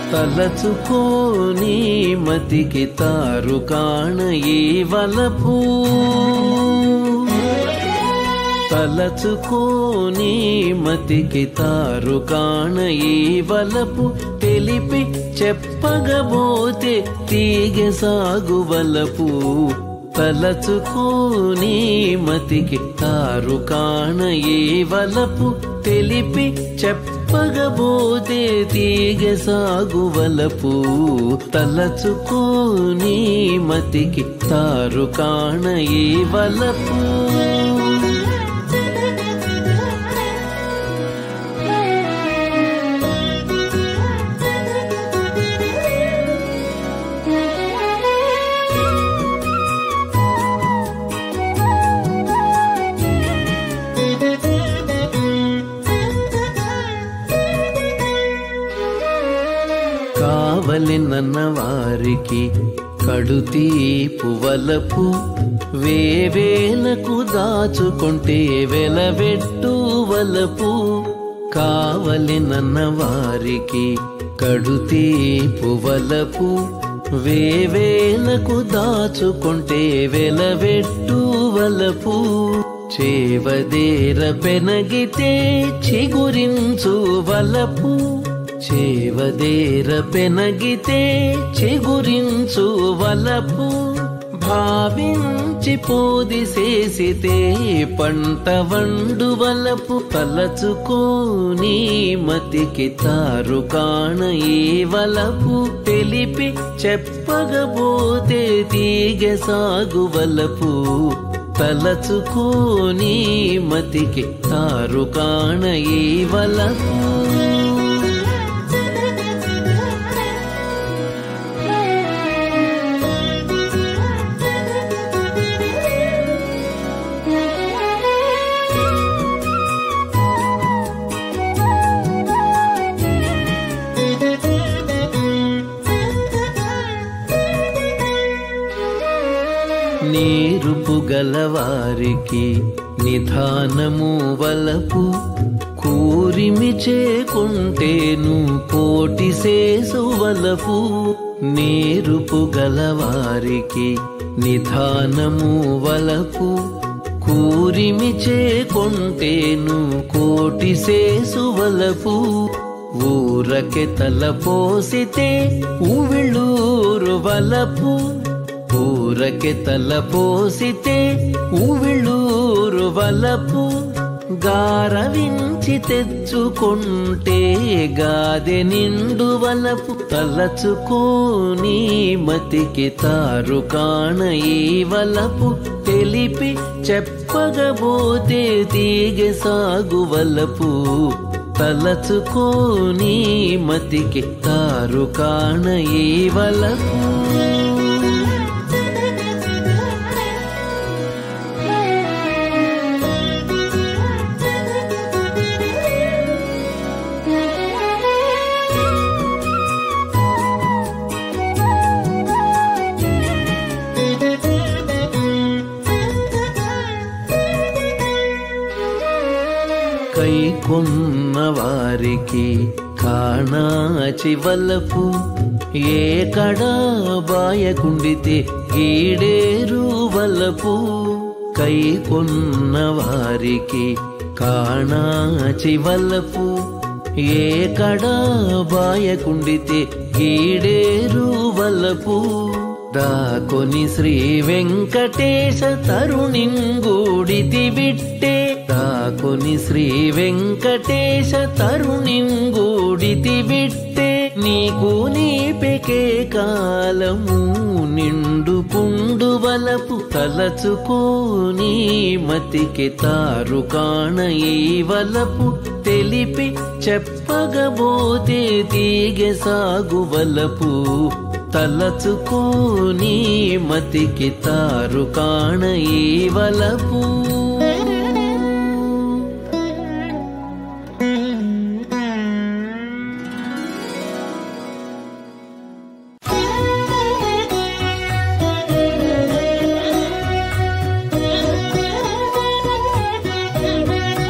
తలచుకోని మతికి తారు కాణ ఈ వలపు తలచుకోని మతికి తారు కాణ ఈ వలపు తెలిపి చెప్పగబోతే తీగ సాగు వలపు తలచుకోని మతికి తారు కాణ ఈ వలపు తెలిపి చెప్పగబోతే తీగ సాగు వలపు తలచుకోని మతికి తారు కాణ ఈ వలపు కావలినన్న వారికి కడుతీపు వలపు వేవేలకు దాచుకుంటే వెలవెట్టు వలపు కావలినన్న వారికి కడుతీపు వలపు వేవేలకు దాచుకుంటే వెలవెట్టు వలపు చేవదేర పెనగితే చిగురించు వలపు చేవదేర పెనగితే చిగురించు వలపు భావించి పోది చేసితే పంట వండు వలపు తలచుకోని మతికి తారు కాణ ఈ వలపు తెలిపి చెప్పగబోతే తీగ సాగు వలపు తలచుకోని మతికి తారు కాణ ఈ వలపు నీరుపు గలవారికి నిధానము వలపు కూరిమి చేకుంటేను కోటి సేసు వలపు నీరుపు గలవారికి నిధానము వలపు కూరిమి చేకుంటేను కోటి సేసు వలపు ఊరకె తల పోసితే ఉవిళూరు వలపు ఊరకె తల పోసితే ఉవిళూరు వలపు గారవించి తెచ్చుకుంటే గాదె నిండు వలపు తలచుకోని మతికి తారు కాణ ఈ వలపు తెలిపి చెప్పగబోతే తీగ సాగు వలపు తలచుకోని మతికి తారు కాణ ఈ వలపు కై కొన్న వారికి కాణాచి వలపు ఏ కడా బాయకుండితే ఈడేరు వలపు కై కొన్న వారికి కాణాచి వలపు ఏ కడా బాయకుండితే ఈడేరు వలపు దాకొని శ్రీ వెంకటేశ తరుణింగూడితి విట్టే దాకొని శ్రీ వెంకటేశ తరుణింగూడితి విట్టే నీకు నీపెకే కాలము నిండు పుండు వలపు తలచుకోని మతికి తారు కాణ ఈ వలపు తెలిపి చెప్పగబోతే తీగ సాగు వలపు తలచుకోని మతికి తారు కాణ ఈ వలపు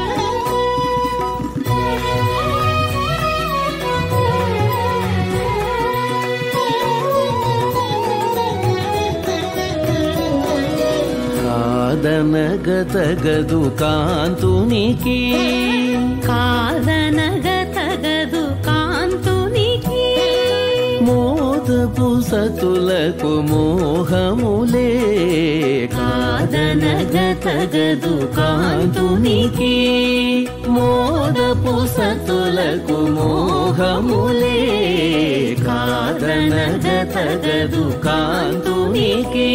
Thank you. కాదనగతగదు కాంతునికి కాదనగ తగదు కాంతునికి మోదపు సతులకు మోహములే కాదనగతగదు కాంతునికి మోదపు సతులకు మోహములే కాదనగతగదు కాంతునికి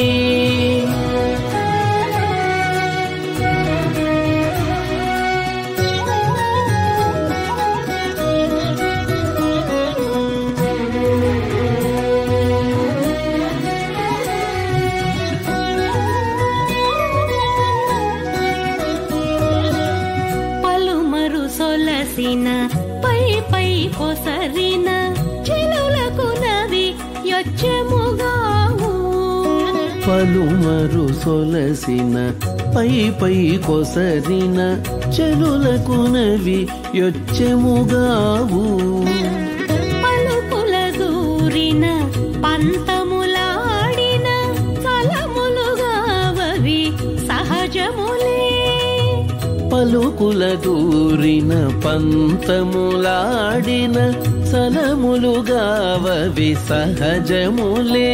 పలుమరు సొలసిన పై పై కొసరిన చెలులకు నవి యొచ్చముగావు పలుమరు సొలసిన పై పై కొసరిన చెలులకు నవి యొచ్చెముగావు పలుకుల దూరిన పంతములాడిన ఫలములుగావవి సహజములే పలుకుల దూరిన పంతములాడిన సలములుగావవి సహజములే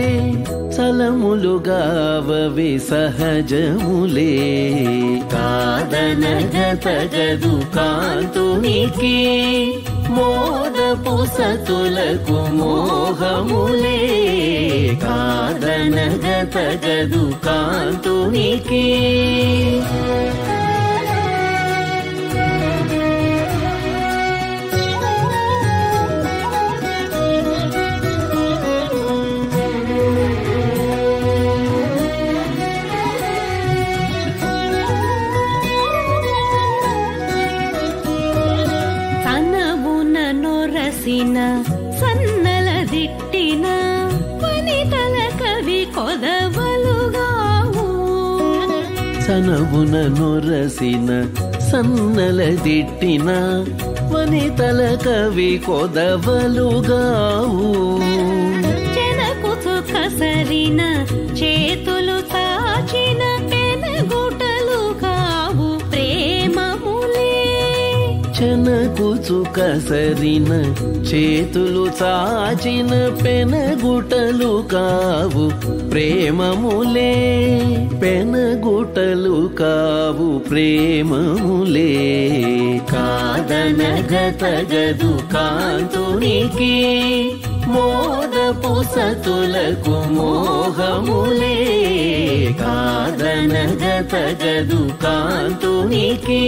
సలములుగావవి సహజములే కాదనగతగదు కాంతునికి మోదపు సతులకు మోహములే కాదనగతగదు కాంతునికి తనవున నొరసిన సన్నల దిట్టిన వనితల కవి కొదవలుగావు సనవున నొరసిన సన్నల దిట్టిన వనితల కవి కొదవలుగావు చెనకుతు కసరిన చేతులు తాచిన పెనగుటలు కావు ప్రేమములే చెనకుచు కసరిన చేతులు చాచిన పెనగుటలు కావు ప్రేమములే పెనగుటలు కావు ప్రేమములే కాదనగతగదు కాంతునికి మోదపు సతులకు మోహములే కాదనగతగదు కాంతునికి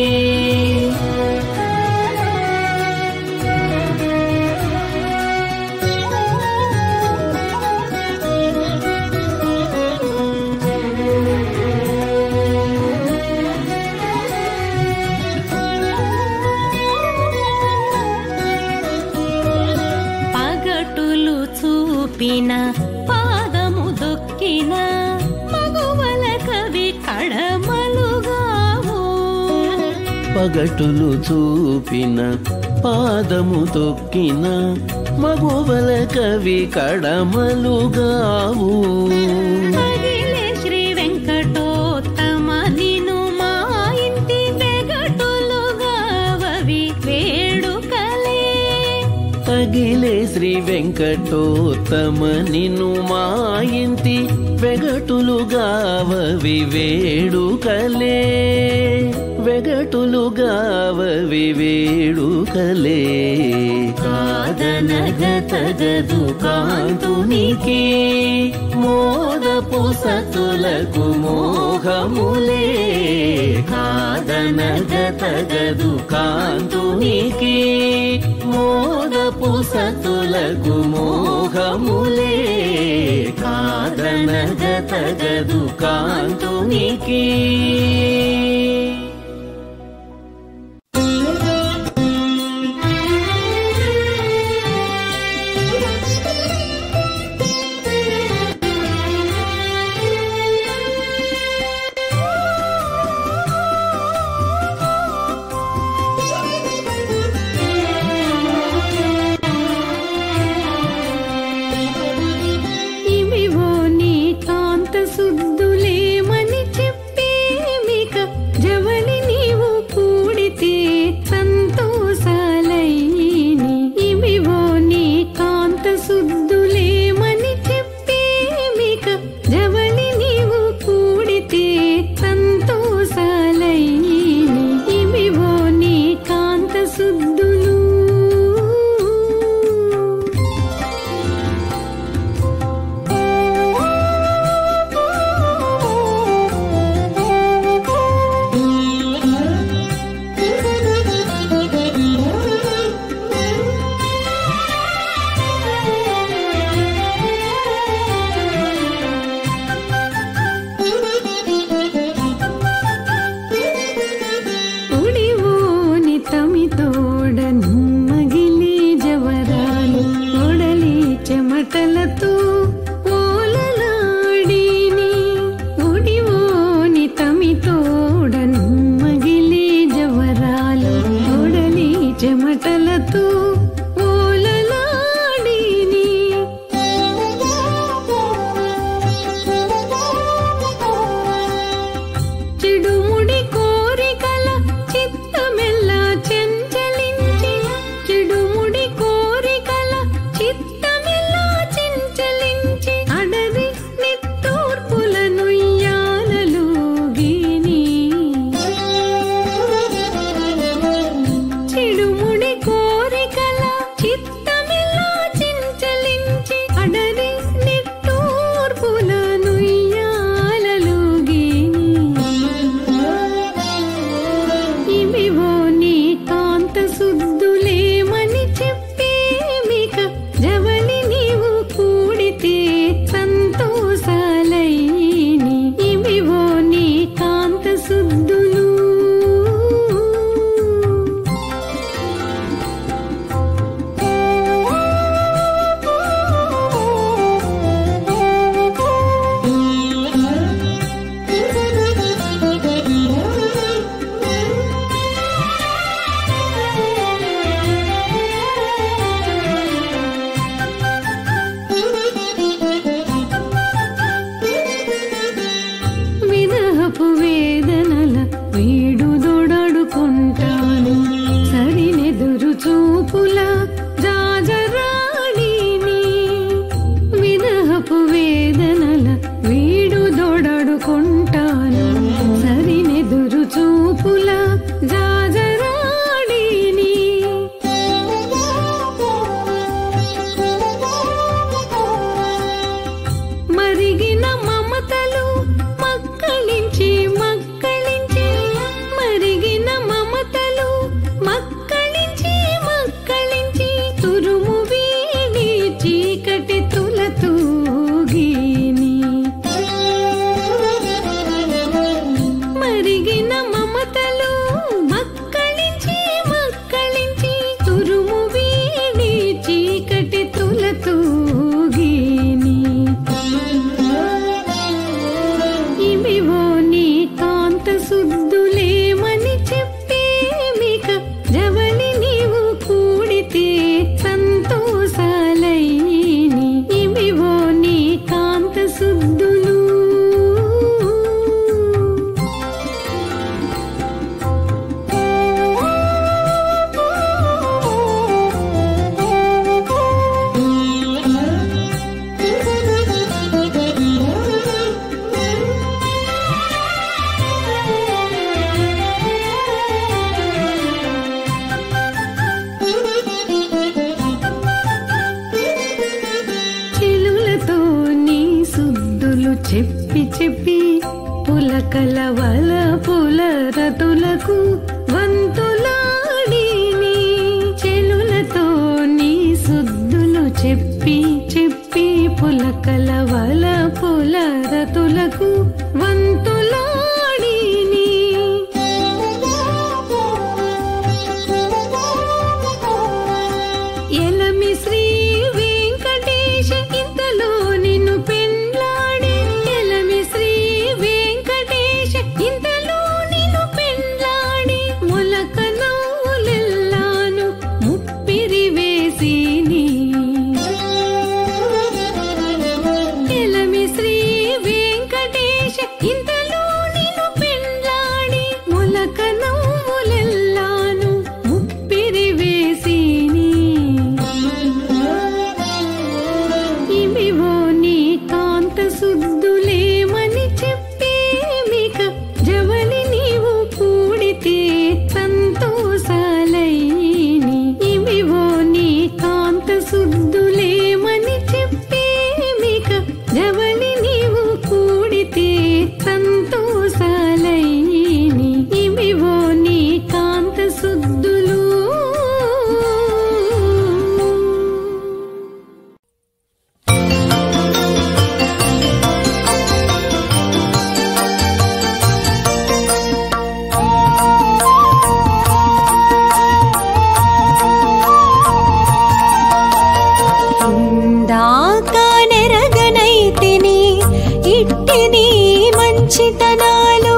పగటులు చూపిన పాదము దొక్కిన మగువల కవి కడమలుగావు పగటులు చూపిన పాదము తొక్కిన మగువల కవి కడమలుగావు పగిలే శ్రీ వెంకటోత్తమ నిను మా ఇంటి వెగటులుగావవి వేడుకలే తగిలే శ్రీ వెంకటోత్తమ నిన్ను మా ఇంటి వెగటులుగావవి వేడుకలే వెగటులుగావవి వేడుకలే కాదనగతగదు కాంతునికి మోదపు సతులకు మోహములే కాదనగతగదు కాంతునికి మోదపు సతులకు మోహములే కాదనగతగదు కాంతునికి ఇవివో నీ కాంత శుద్ధులేమని చెప్పి చూపుల జాజరాణిని విరహపు వేదనల వీడు దొడడుకుంటాను సరినెదురు చూపుల జాజరాణిని మరిగిన మమతలు మక్కళించి మక్కళించి మరిగిన మమతలు మక్కళించి మక్కళించి తురుము వీడి చీకటి తులతూగిని మరిగిన మమతలు మక్కళించి మక్కళించి తురుము వీడి చీకటి తులతూగిని ఇవివో నీ కాంత శుద్ధులేమని చెప్పేమిక జవని నీవు కూడితే సంతోషాలయ్యిని ఇవివో నీ కాంత శుద్ధులు చిలులతో నీ సుద్దులు చెప్పి చెప్పి పులకల వల పులరతులకు వంతులాడి నీ చెలులతో నీ సుద్దులు చెప్పి చెప్పి పులకల వల పులరతులకు వంతులాడి నీ ఎలమి శ్రీ వెంకటేశ ఇంతలో నిన్ను పెండ్లాడే ఎలమి శ్రీ వెంకటేశ ఇంతలో నిన్ను పెండ్లాడి మొలక నవ్వులెల్లాను ముప్పిరి వేసి ఎలమి శ్రీ వెంకటేశ ఇంతలో నిన్ను పెండ్లాడి మొలక నవ్వులెల్లాను ముప్పిరి వేసి ఇవివో నీ కాంత శుద్ధులేమని చెప్పేమిక జవని నీవు కూడితే సంతోషాలయ్యిని ఇవివో నీ కాంత శుద్ధులేమని చెప్పేమిక జవని నీవు కూడితే సంతోషాలయ్యిని ఇవివో నీ కాంత శుద్ధులు ఇందాక నెరగనైతిని ఇట్టిని మంచితనాలు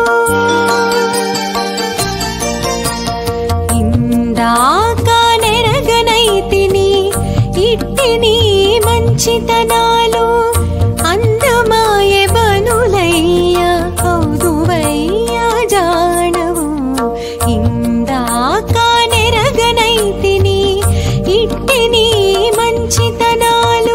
ఇందాక నెరగనైతిని ఇట్టిని మంచితనాలు అందమాయ బనులయ్య హౌదువయ్య జాణవు ఇందాక నెరగనైతిని ఇట్టిని మంచితనాలు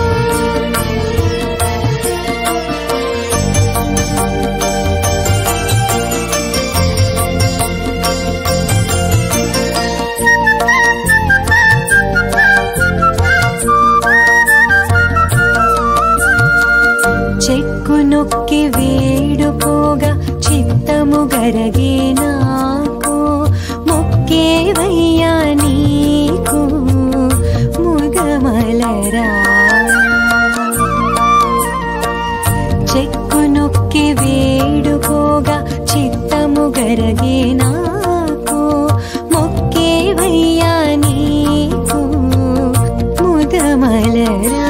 చెక్కు నొక్కి వేడుకోగా చిత్తము గరగే నాకు మొక్కేవయ్యా నీకు ముగమలరా చెక్కు నొక్కి వేడుకోగా చిత్తము గరగే నాకు మొక్కేవయ్యా నీకు ముదమలరా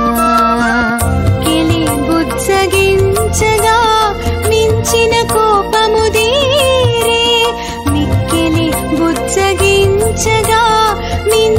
కిలి బుజ్జగించగా మించిన కోపము దీరే మిక్కిలి బుజ్జగించగా మించిన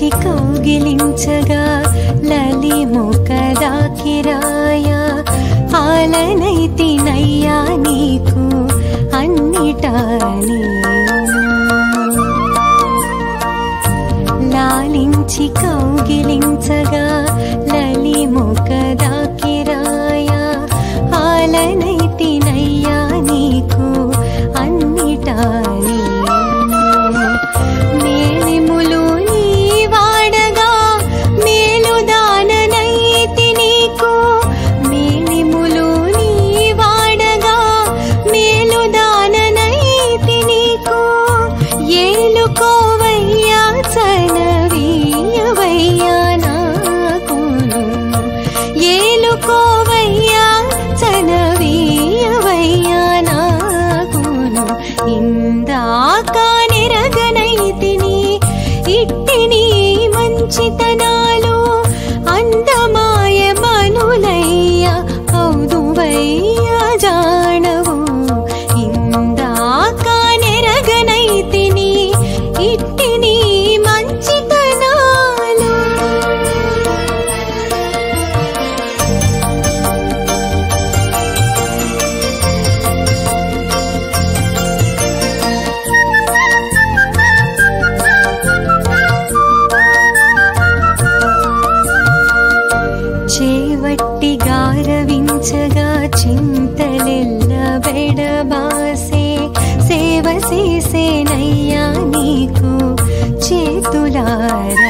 లాలించి కౌగిలించగా లలి మొక్కదాకిరాయ ఆలనైతినయ్యా నీకు అన్నిటా నేను లాలించి కౌగిలించగా లలి మొక్కదాకిరాయ ఆలనైతినయ్యా నీకు అన్నిటా నేను మేలిములు నీ వాడగా మేలుదాననైతి నీకు మేలిములు నీ వాడగా మేలుదాననైతి నీకు ఏలుకోవయ్యా చనవీయవయ్యా నాకును ఏలుకోవయ్యా చనవీయవయ్యా నాకును ఇందాక నిరగనైతిని ఇట్టిని మంచితనాలు అందమాయ మనులయ్య అవుదువయ్య జాణవు ఇందాక నెరగనైతిని ఇట్టిని మంచితనాలు చేవట్టి గారవించగా చింతలెల్ల బెడబాసే సేవ చేసేనయ్యా నీకు చేతులారా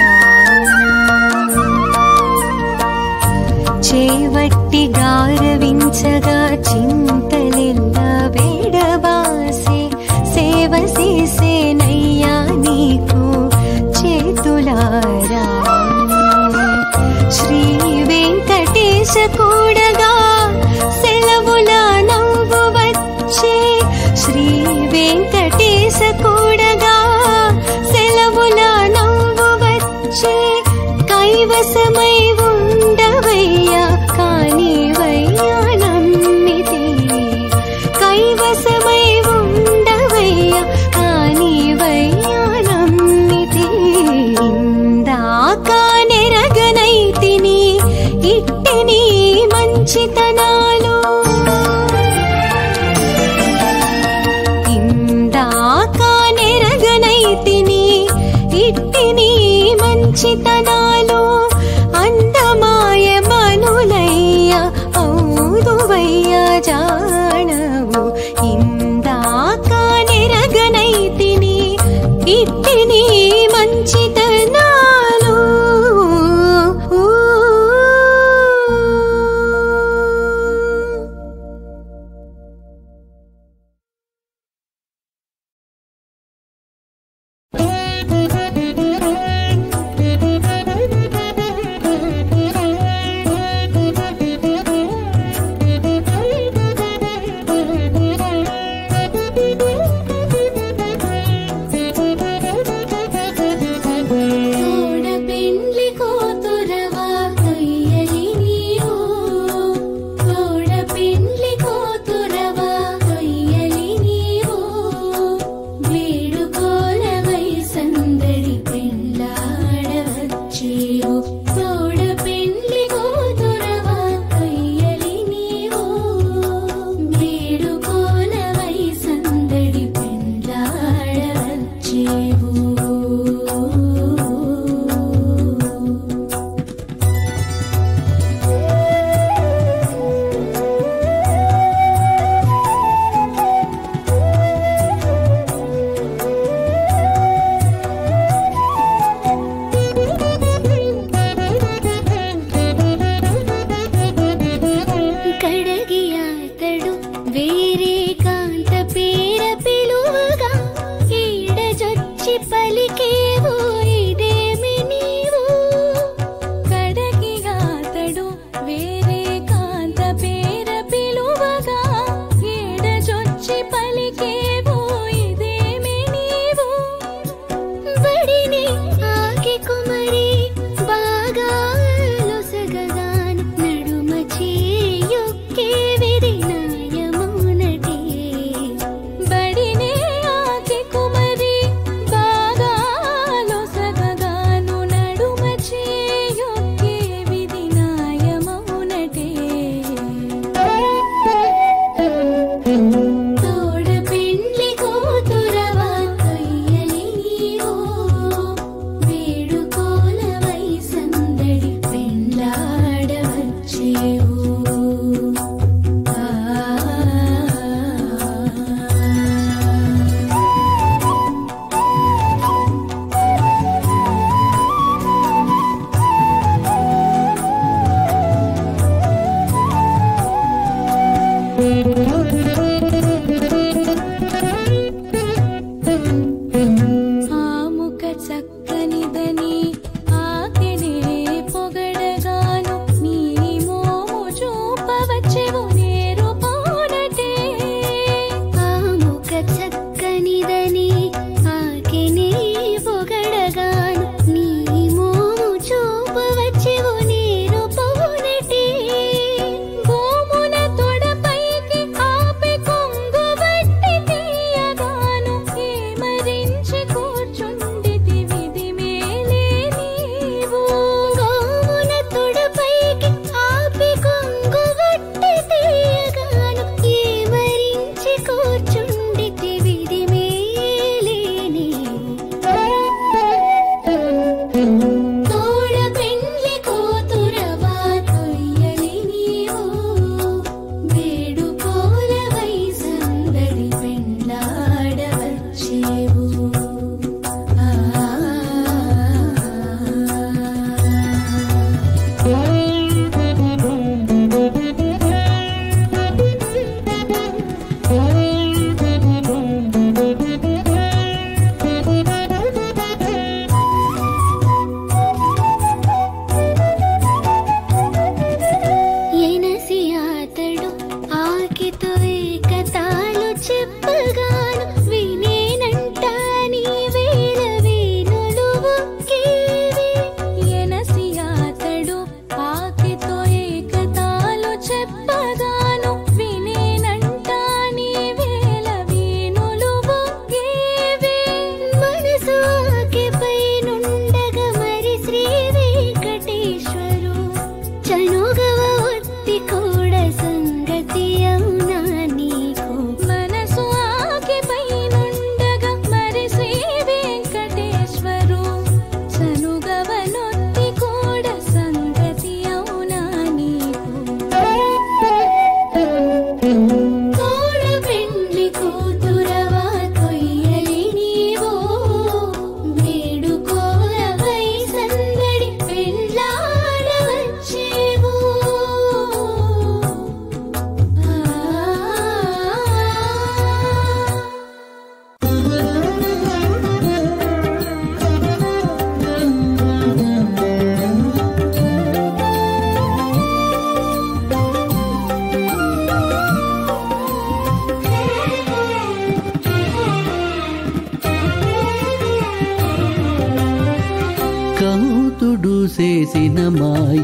చేవట్టి గారవించగా చింతలెల్ల బెడబాసే సేవ చేసేనయ్యా నీకు చేతులారా శ్రీ వెంకటేశ కూడగా సెలవుల నవ్వు వచ్చే శ్రీ వెంకటేశ కూడగా సెలవుల నవ్వు వచ్చే కైవసమై ఉండవయ్యా కాని వయ్యా నమ్మితే కైవసమై ఉండవయ్యా కాని వయ్యా నమ్మితే ఇందాక నెరగనైతిని ఇట్టిని మంచితనాలు ఇందాక నెరగనైతిని ఇట్టిని మంచితనాలు అందమాయ మనులయ్య ఔదువయ్య జాణవు ఇందాక నెరగనైతిని ఇట్టిని మంచితనాలు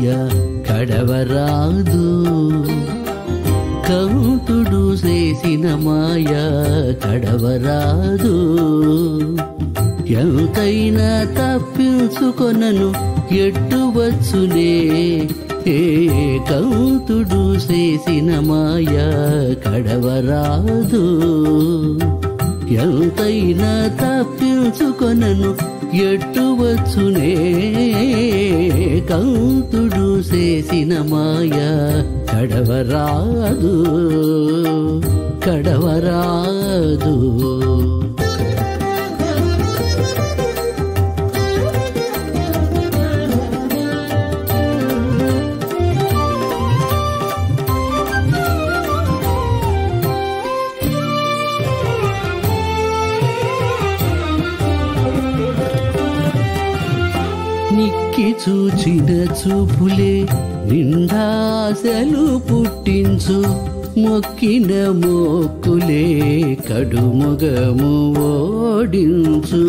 కడవరాదు కౌతుడు చేసిన మాయ కడవరాదు ఎంతైనా తప్పించుకొనను ఎట్టువచ్చునే ఏ కౌతుడు చేసిన మాయ కడవరాదు ఎంతైనా తప్పించుకొనను ఎట్టువచ్చునే కౌతుడు చేసిన మాయ కడవరాదు కడవరాదు నిక్కి చూచిన చూపులే నిండాసలు పుట్టించు మొక్కిన మోక్కులే కడుముగము ఓడించు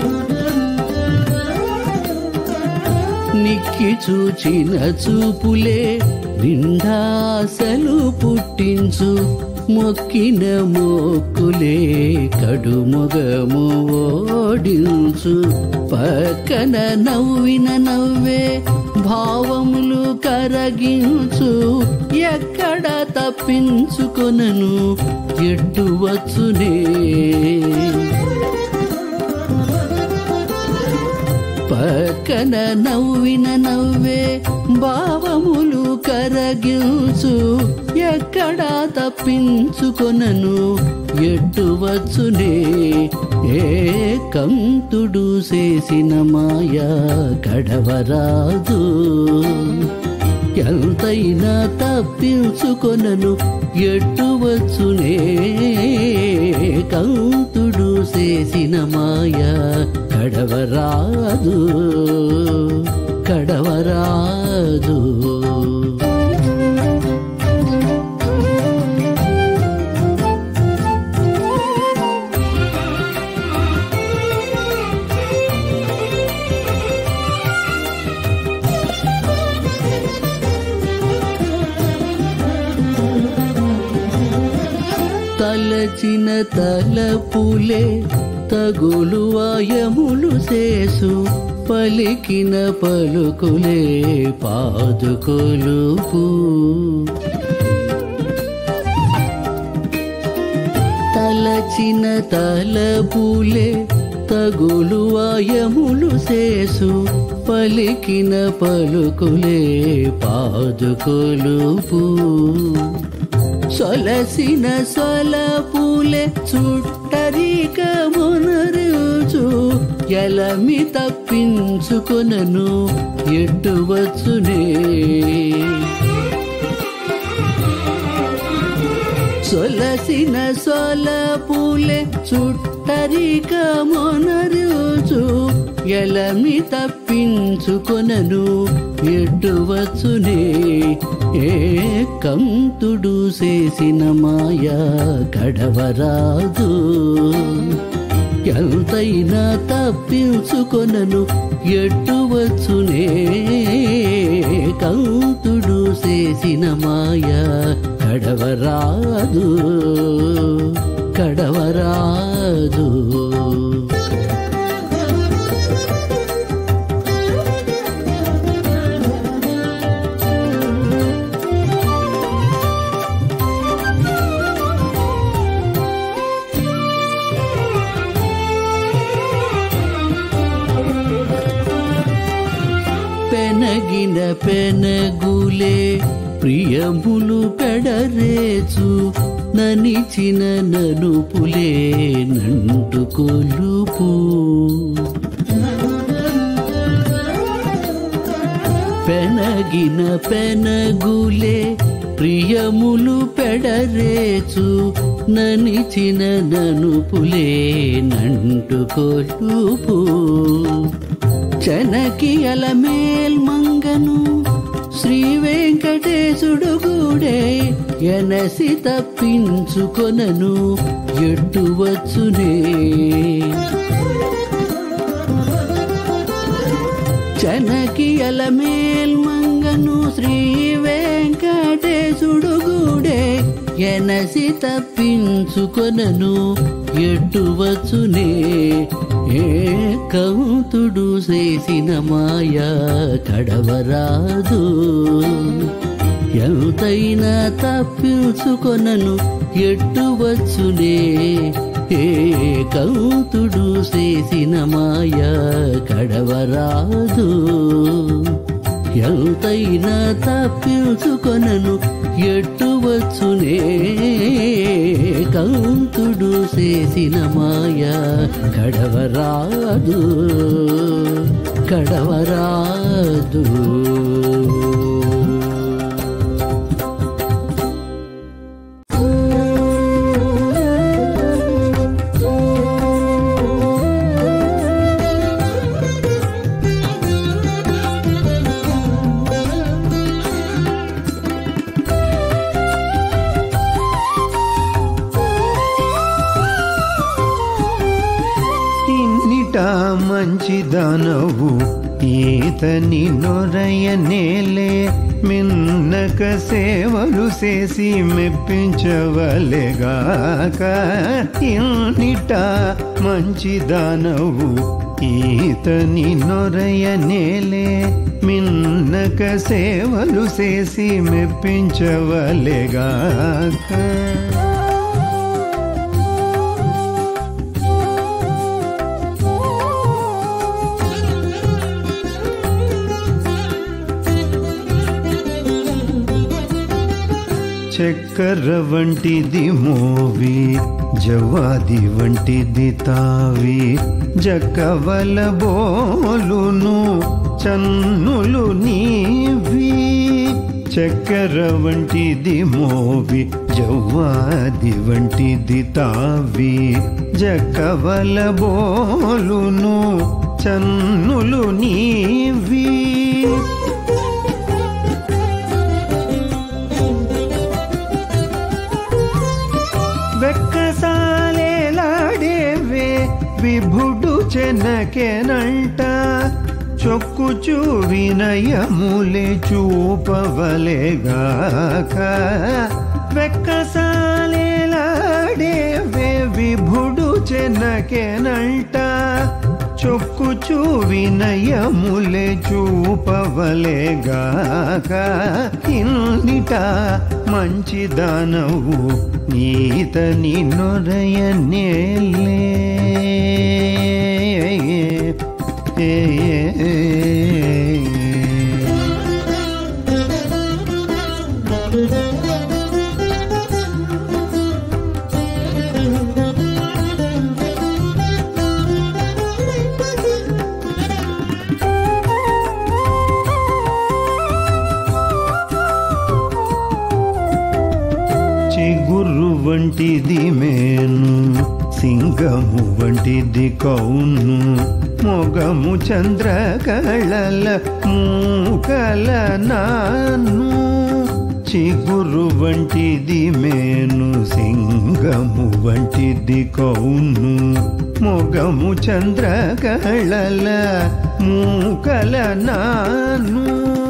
నిక్కి చూచిన చూపులే నిండాసలు పుట్టించు మొక్కిన మోక్కులే కడుముగము ఓడించు పక్కన నవ్విన నవ్వే భావములు కరగించు ఎక్కడ తప్పించుకొనను ఎట్టు వచ్చునే పక్కన నవ్విన నవ్వే భావములు కరగించు ఎక్కడ తప్పించుకొనను ఎట్టు వచ్చునే ఏ కంతుడు చేసిన మాయ కడవరాదు ఎంతైనా తప్పించుకొనను ఎట్టు వచ్చునే కంతుడు చేసిన మాయ కడవరాదు కడవరాదు తలచిన తలపులే తగులు వాయములు చేసు పలికిన పలుకులే పాదుకొలుపు తలచిన తలపులే తగులు వాయములు చేసు పలికిన పలుకులే పాదుకొలుపు సొలసిన సొలపులే చుట్టరిక మునరుచు ఎలమి తప్పించుకొనను ఎట్టు వచ్చునే సొలసిన సొలపులే చుట్టరిక మొనరుచు ఎలమి తప్పించుకొనను ఎట్టు వచ్చునే ఏ కంతుడు చేసిన మాయ కడవరాదు ఎంతైనా తప్పించుకొనను ఎట్టు వచ్చునే కంతుడు చేసిన మాయ కడవరాదు కడవరాదు పెనగిన పెనగులే ప్రియములు పెడరేచు ననిచిన నలుపులే నంటు కొలుపు పెనగిన పెనగులే ప్రియములు పెడరేచు ననిచిన ననుపులే నంటు కొలుపు చనకి అలమేల్ మంగను శ్రీ వెంకటేశుడు గూడే ఎనసి తప్పించుకొనను ఎట్టు వచ్చునే చనకి అలమేల్ మంగను మంగను శ్రీ వెంకటేశుడు గూడే ఎనసి తప్పించుకొనను ఎట్టువచ్చునే ఏ కౌతుడు చేసిన మాయ కడవరాదు ఎంతైనా తప్పించుకొనను ఎట్టువచ్చునే ఏ కౌతుడు చేసిన మాయ కడవరాదు ఎంతైనా తప్పించుకొనను ఎట్టువచ్చునే కౌతుడు చేసిన మాయ కడవరాదు కడవరాదు ఇన్నిట మంచిదనవు ఈతని నొరయనేలే మిన్నక సేవలు చేసి మెప్పించవలెగాక ఇన్నిట మంచిదనవు ఈతని నొరయనేలే మిన్నక సేవలు చేసి మెప్పించవలెగాక చక్కెర వంటిది మోవి జవాది వంటిది తావి జక్కవల బోలును చన్నులు నీవి చక్కెర వంటిది మోవి జవ్వాది వంటిది తావి జక్కవల బోలును చన్నులు నీవి వెక్కసాలేలాడేవే విభుడు చెనకెనంట చొక్కుచు వినయములే చూపవలేగాక వెక్కసాలేలాడేవే విభుడు చెనకెనంట చొక్కుచు వినయములే చూపవలేగాక ఇన్నిట మంచిదానవు ఈతని నొరయనేలే చిగురు వంటిది మేను సింగము వంటిది కౌను మొగము చంద్రకళల మూకల నాను చిగురు వంటిది మేను సింగము వంటిది కౌను మొగము చంద్రకళల మూకల నాను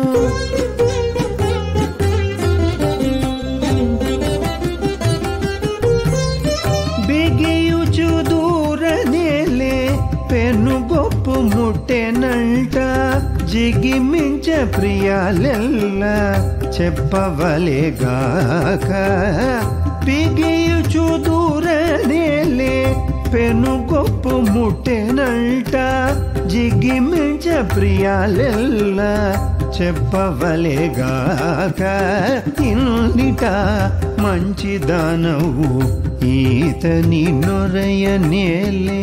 బిగియుచు దూరనేలే పెను గొప్పు ముట్టెనంట జిగిమించ ప్రియాలెల్ల చెప్పవలేగాక బిగియుచు దూరనేలే పెను గొప్పు ముట్టెనంట జిగిమించ ప్రియాలెల్ల చెప్పవలేగాక ఇన్నిట మంచిదానవు ఈతని నొరయనేలే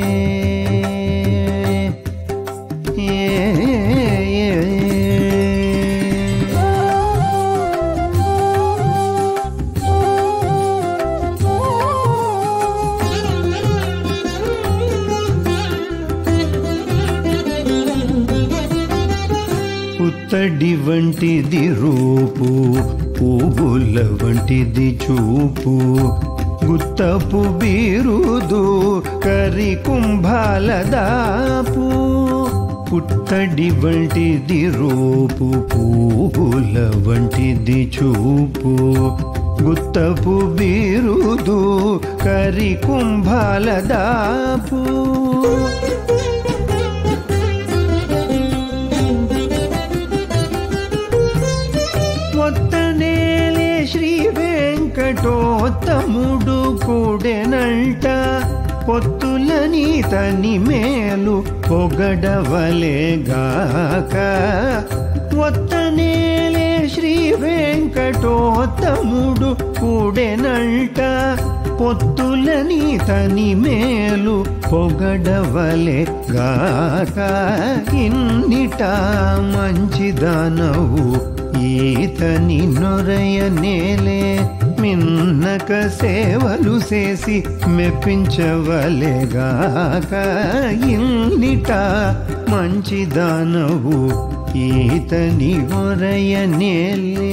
ఏ, ఏ, ఏ. పుత్తడి వంటిది రూపు పువ్వుల వంటిది చూపు గుత్తపు బీరుదు కరి కుంభాల దాపు పుత్తడి వంటిది రూపు పువ్వుల వంటిది చూపు గుత్తపు బీరుదు కరి కుంభాల దాపు మొత్తనేలే శ్రీ వెంకటోత్తముడు కూడెనంట పొత్తులని తని మేలు పొగడవలేగాక మొత్తనేలే శ్రీ వెంకటోత్తముడు కూడెనంట పొత్తులని తని మేలు పొగడవలే గాక ఇన్నిట మంచిదానవు ఈతని నొరయ నేలే మిన్నక సేవలు చేసి మెప్పించవలెగాక ఇన్నిట మంచిదానవు ఈతని ఒరయ నేలే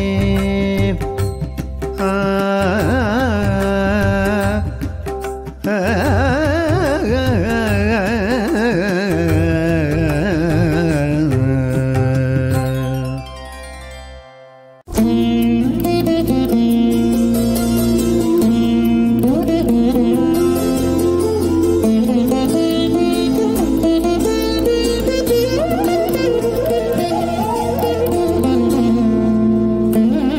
ఆ ఆ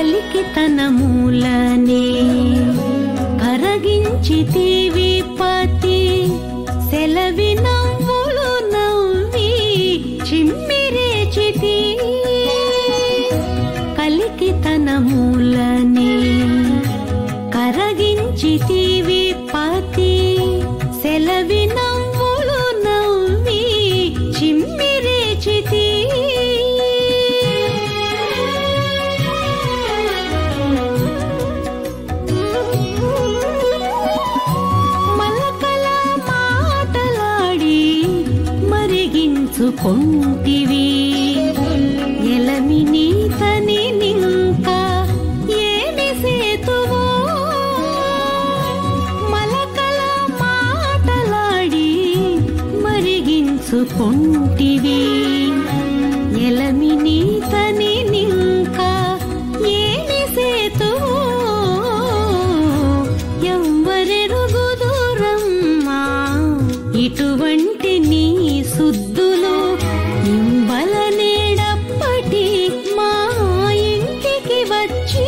కలికి తన మూలనే కరగించితివి పతి సెలవి నవ్వులు నవ్వి చిమ్మిరేచితి కలికి తన మూలనే కరగించితివి పతి సెలవి నవ్వులు నవ్వి చిమ్మిరేచితి మలకల మాటలాడి మరిగించుకొంటివి ఎలమి నీతని నింక ఏమి సేతువో మలకల మాటలాడి మరిగించుకొంటివి ఎలమి నీతని నింక ఏమి సేతువో ఎవ్వరెరుగుదురమ్మా ఇటువంటి నీ సుద్దులు ఇంబల నేడప్పటి మా ఇంటికి వచ్చి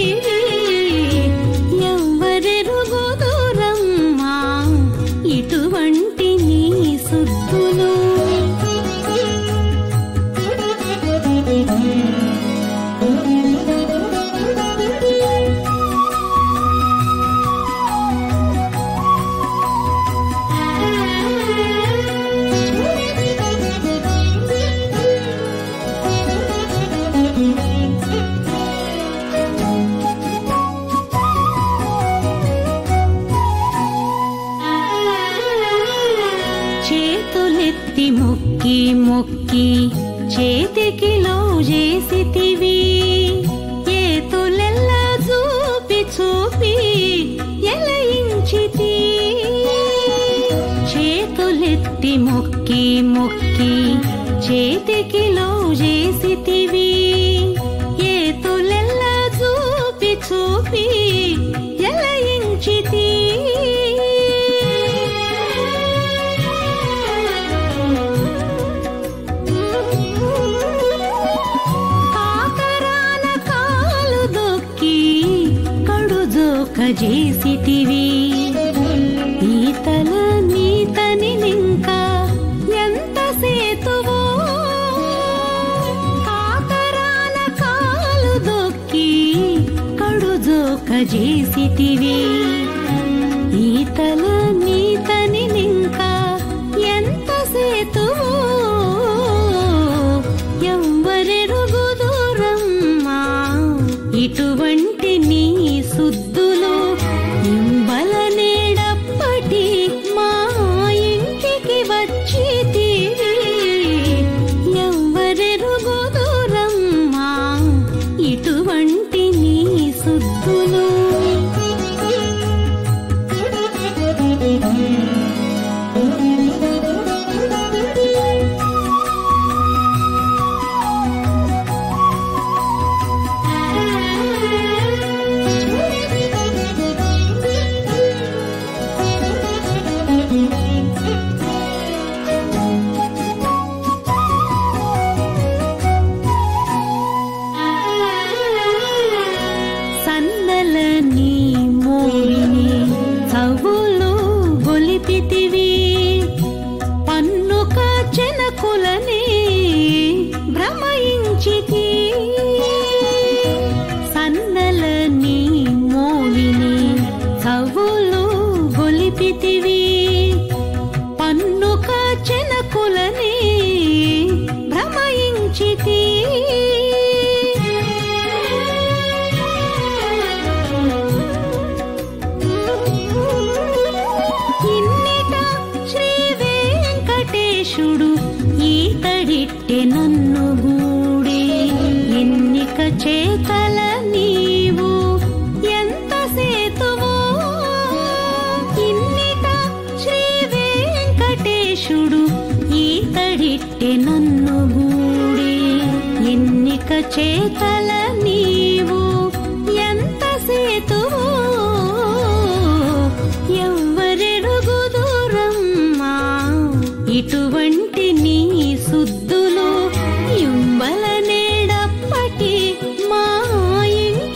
ఎవ్వరెరుగుదురమ్మా ఇటువంటి నీ సుద్దులు చేతులెత్తి మొక్కి మొక్కి చేతికి చేసితివి ఏతులెల్ల చూపి చూపి ఎలయించితి చేతులెత్తి మొక్కి మొక్కి చేతికి చేసితివి ఏతులెల్ల చూపి చూపి ఎలయించితి కాకరాల కాలు దొక్కి కడుజోక చేసితివి ఈతల నీతని నింక ఎంత సేతువో కాకరాల కాలు దొక్కి కడుజోక చేసితివి ఈతల నీతని నింక ఎంత సేతువో ఎవ్వరెరుగుదురమ్మా ఇటువంటి నీ సుద్దులు ఇంబల నేడప్పటి మా ఇంటికి వచ్చి ఎవ్వరెరుగుదురమ్మా ఇటువంటి నీ సుద్దులు సన్నల నీ మోవిని చవులు గొలిపితివి పన్నుక చెనకులని భ్రమయించితి సన్నల నీ మోవిని చవులు గొలిపితివి పన్నుక చెనకులని భ్రమయించితి ఇన్నిట శ్రీ వెంకటేశుడు ఈతడిట్టె నన్ను గూడి ఎన్నిక చేతల నీవు ఎంత సేతువో ఇన్నిట శ్రీ వెంకటేశుడు ఈతడిట్టె నన్ను గూడి ఎన్నిక చేతల నీవు ఎంత సేతువో ఎవ్వరెరుగుదురమ్మా ఇటువంటి నీ సుద్దులు ఇంబల నేడప్పటి మా ఇంటి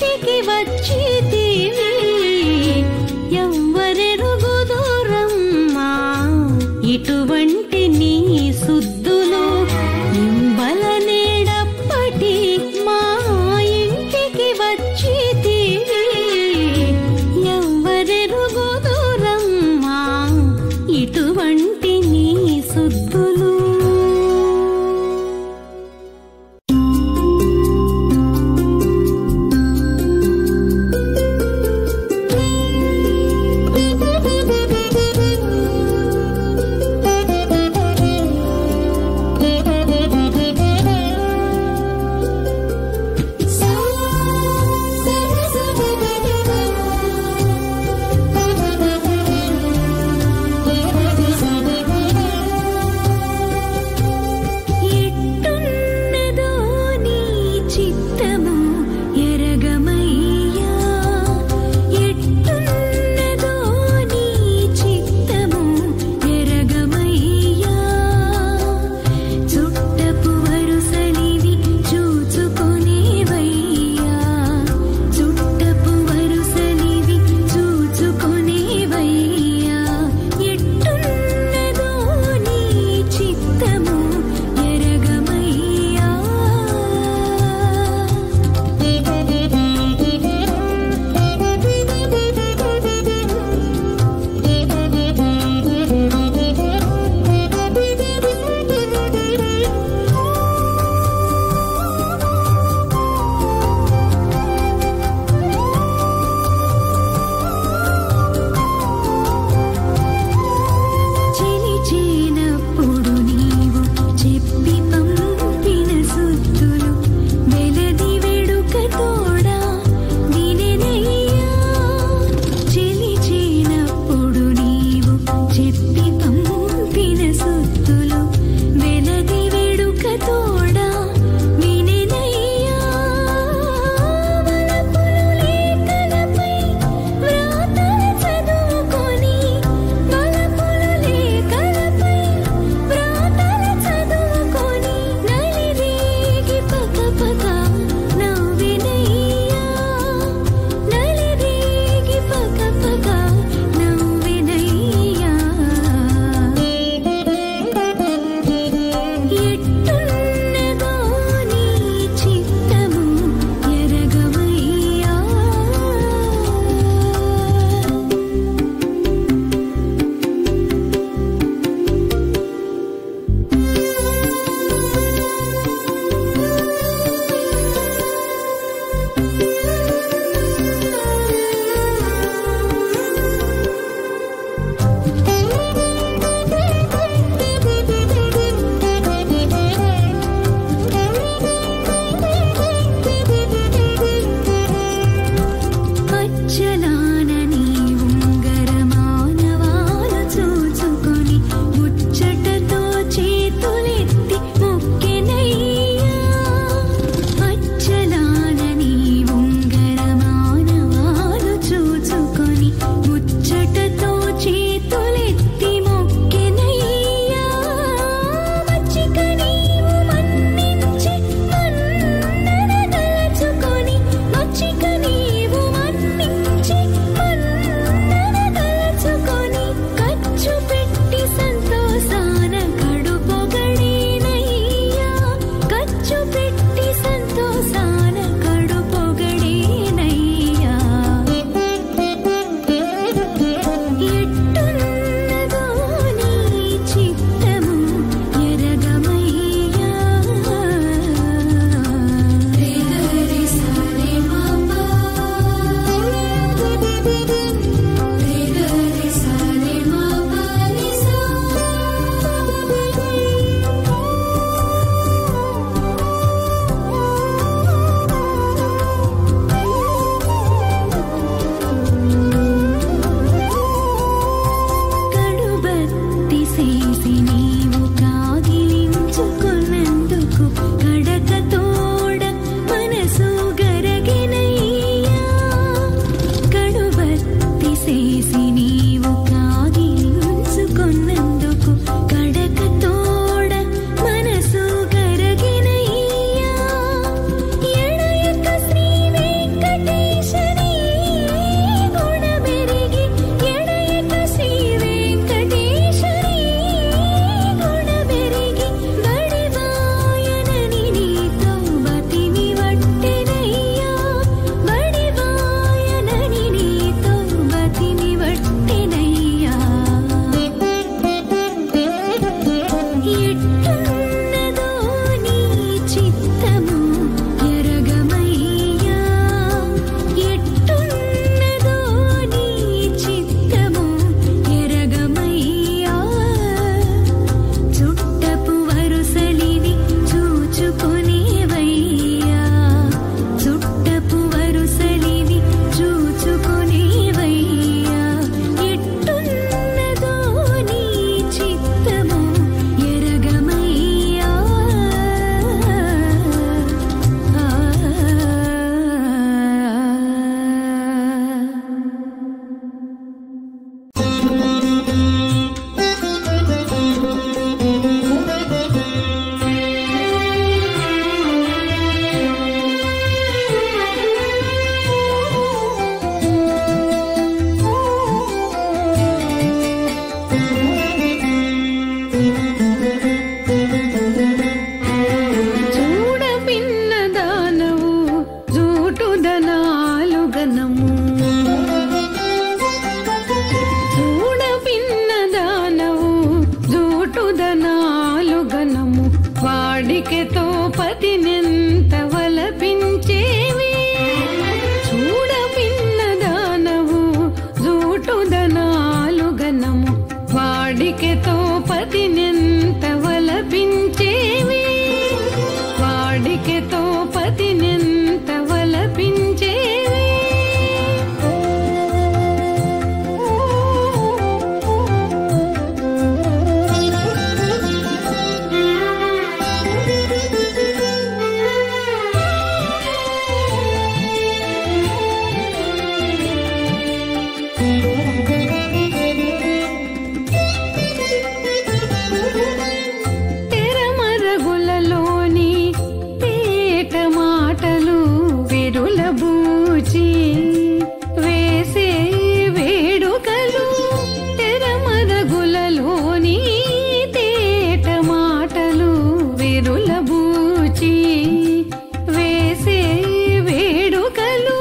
బూచి వేసే వేడుకలు తెరమరగులలోని తేట మాటలు విరుల బూచి వేసే వేడుకలు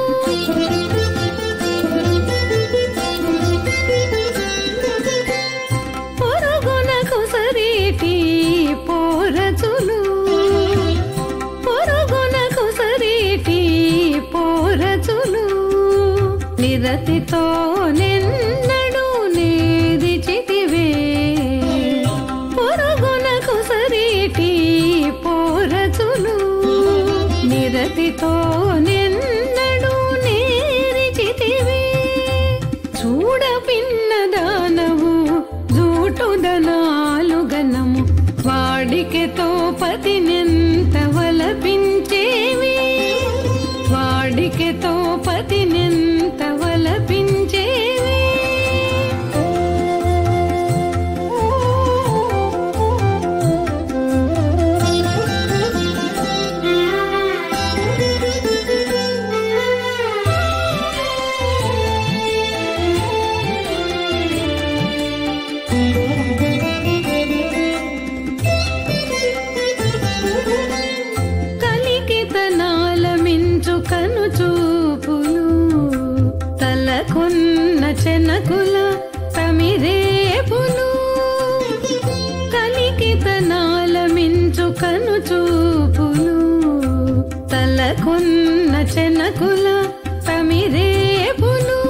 పొరుగునకు సరీటి పోరచులు పొరుగునకు సరీటి పోరచులు నిరతితో నిన్నడు నేది చితివే పొరుగునకు సరీటి పోరచులు నిరతితో నిన్నడు నేరి చితివే చూడ పిన్నదానవు జూటుదనాలు గనము వాడికెతో పతినెంత వలపించేవి వాడికెతో పతినెంత వలపించేవి కలికితనాల మించు కను చూపులు తలకొన్న చెనకుల తమిరేపులు కలికితనాల మించు కను చూపులు తలకొన్న చెనకుల తమిరేపులు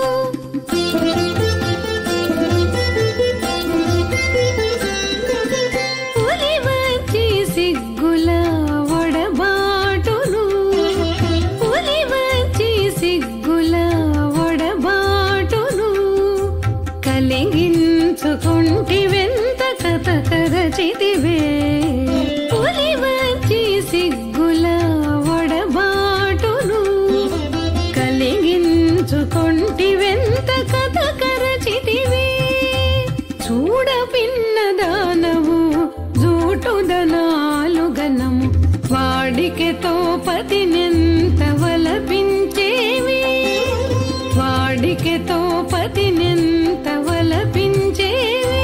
పులి వచ్చి సిగ్గుల ఒడబాటును పులి వచ్చి సిగ్గుల ఒడబాటును కలిగించుకుంటి వెంత కథ కరచితివే పులి వచ్చి సిగ్గుల ఒడబాటును కలిగించుకుంటి వెంత కథ కరచితివే చూడ పిన్నదానవు జూటుదనాలు గనము వాడికెతో పతినెంత వలపించేవి వాడికెతో పతినెంత వలపించేవి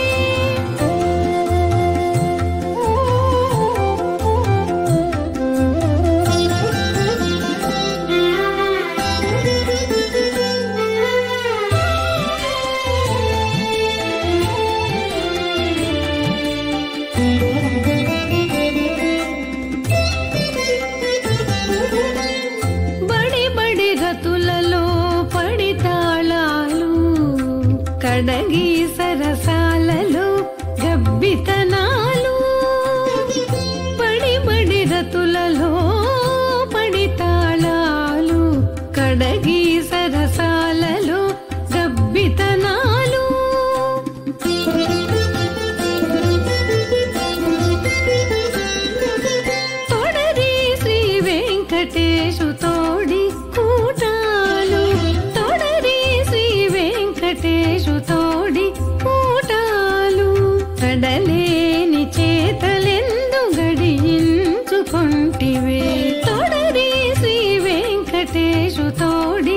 బడి బడి గతులలో పడి తాళాలు కడగి సరసాలలో గబ్బితనాలు బడి బడి రతులలో పడి తాళాలు కడగి సరసాలలో గబ్బితనాలు తొడరి శ్రీ వెంకటేశు తోడి కూటాలు తొడరి శ్రీ వెంకటేశు తోడి కూటాలు కడలేని చేతలెందు గడియించుకొంటివే తొడరి శ్రీ వెంకటేశు తోడి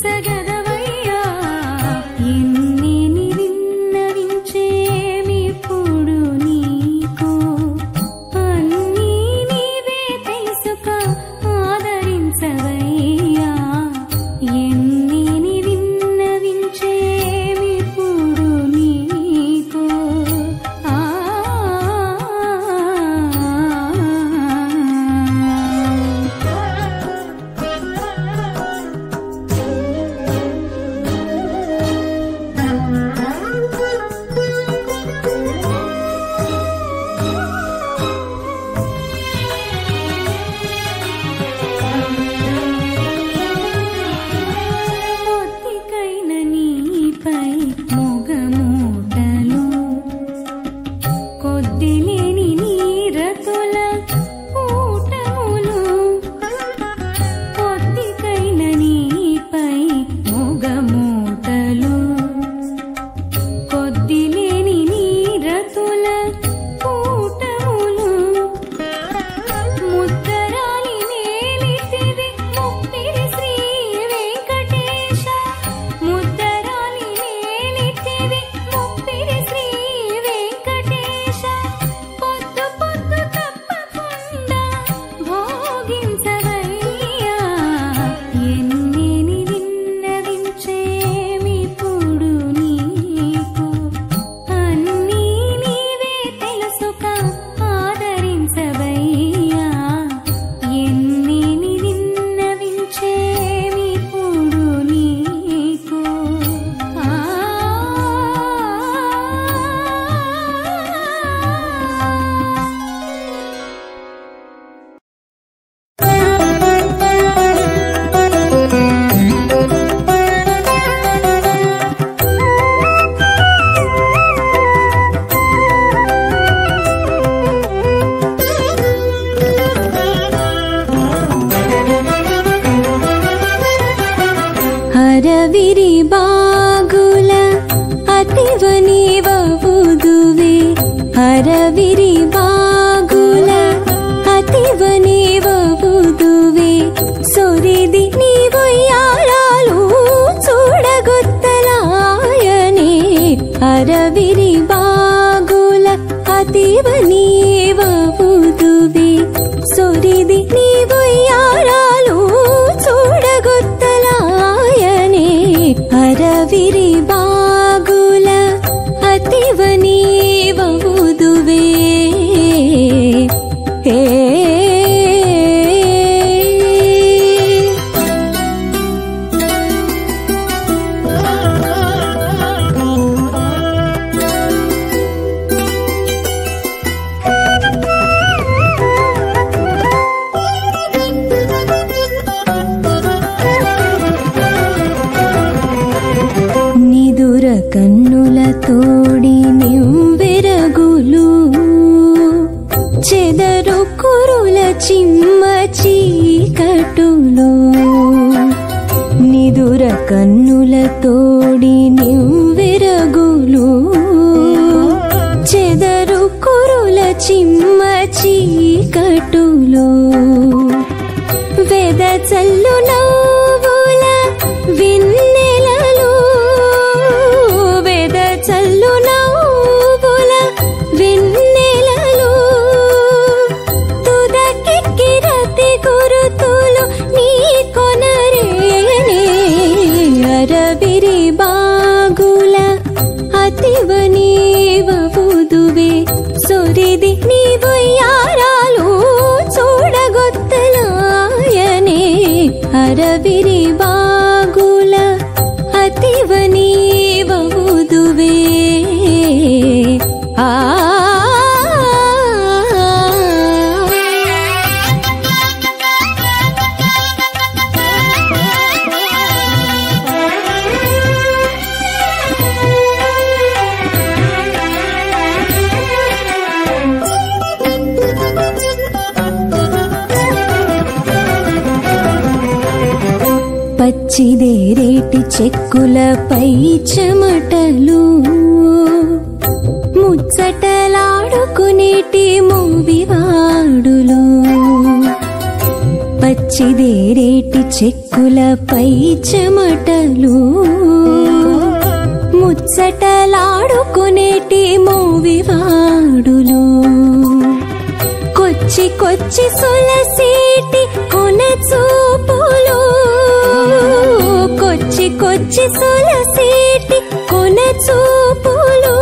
నొసగదవయ్యా ఎన్నిని విన్నవించేమిప్పుడు నీకు అన్నీ నీవే తెలుసుక ఆదరించవయ్యా ఎన్నిని విన్నవించేమిప్పుడు నీకు ఆ పొత్తికైన నీపై మొగమూటలు కొద్దిలేని నీరతుల ఊటములు పొత్తికైన నీపై మొగమూటలు కొద్దిలేని నీరతుల ఊటములు ముద్దరాలి నేలితివి ముప్పిరి శ్రీ వెంకటేశ ముద్దరాలి నేలితివి ముప్పిరి శ్రీ వెంకటేశ పొద్దు పొద్దు తప్పకుండా భోగించవయ్యా ఎన్నిని విన్నవించేమిప్పుడు నీకు అన్నీ నీవే తెలుసుక ఆదరించవయ్యా ఎన్నిని విన్నవించేమిప్పుడు నీకు ఆ ಹರವಿರಿ ಬಾಗುಲ ಅತಿವನಿವವುದುವೆ ಹರವಿರಿ ಬಾಗುಲ ಅತಿವನಿವವುದುವೆ ಸೊರಿದಿ ನೀವು ಯಾರಾಲು చూడగొత్తలాయనే అరవిరి బాగుల అతివ నీవవుదువి సొరిది నీవు యారాలు చూడగొత్తలాయనే అరవిరి బాగుల అతివ నీవవుదువే ఏ నిదుర కన్నుల తోడి నింబెరగులు చెదరు కురుల చిమ్మ చీకటులో నిదుర కన్నుల తోడి నింబెరగులు చెదరు కురుల చిమ్మ చీకటులో వెద చల్లు నవ్వుల విన్నెలలు వెద చల్లు నవ్వుల విన్నెలలు తుదకెక్కి రతి గురుతులు నీ కొనరేనే అరవిరి బాగుల అతివ నీవవుదువే సొరిది నీవు యారాలు చూడగొత్తలాయనే అరవిరి బాగుల అతివ నీవవుదువే ఆ పచ్చిదేరేటి చెక్కులపై చెమటలు ముచ్చటలాడుకునేటి మూవివాడులు పచ్చిదేరేటి చెక్కులపై చెమటలు ముచ్చటలాడుకునేటి మోవివాడులు కొచ్చి కొచ్చి సొలసేటి కొన చూపులు కొచ్చి కొచ్చి సొలసేటి కొన చూపులు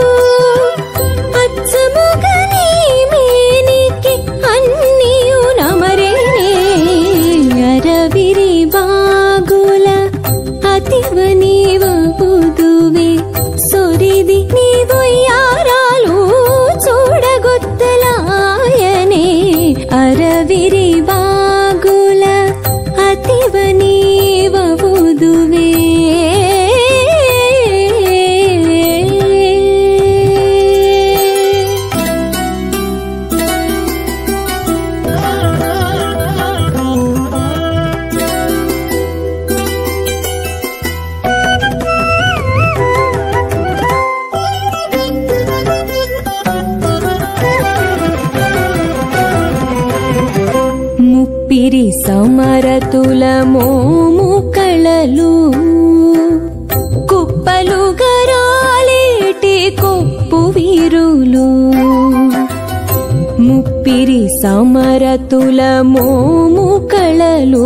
అచ్చముగని మేనికి అన్నియు నమరేనే అరవిరి బాగుల అతివ నీవుదువే సొరిది నీవొయ్యారాలు చూడగొత్తలాయనే అరవిరి బాగుల అతివ నీవుదువే ముప్పిరి సమరతుల మోము కళలు కుప్పలు గరాలేటి కొప్పు వీరులు ముప్పిరి సమరతుల మోము కళలు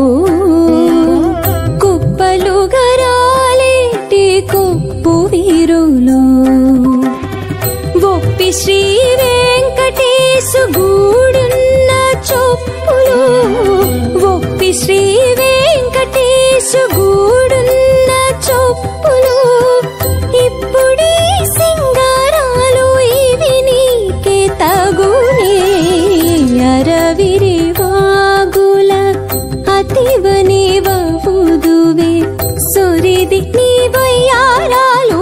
కుప్పలు గరాలేటి కొప్పు వీరులు ఒప్పి శ్రీ వెంకటేశు గూడున్న చొప్పులు ఒప్పి శ్రీ వెంకటేశు గూడున్న చొప్పులు ఇప్పుడీ సింగారాలు ఇవి నీకే తగునే అరవిరి వాగుల అతివ నీవవుదువే సొరిది నీ వయ్యారాలు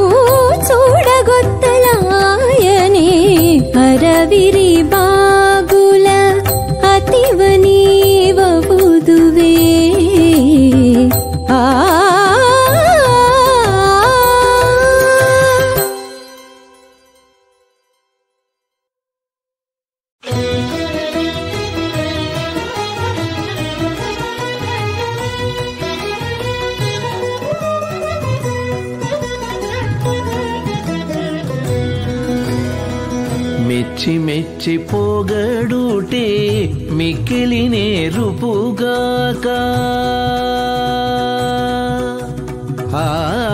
చూడగొత్తలాయనే అరవిరి బాగుల అతివ నీవవుదువే ఆ మెచ్చి మెచ్చి పోగడుటే మిక్కిలి నేరుపుగాక ఆ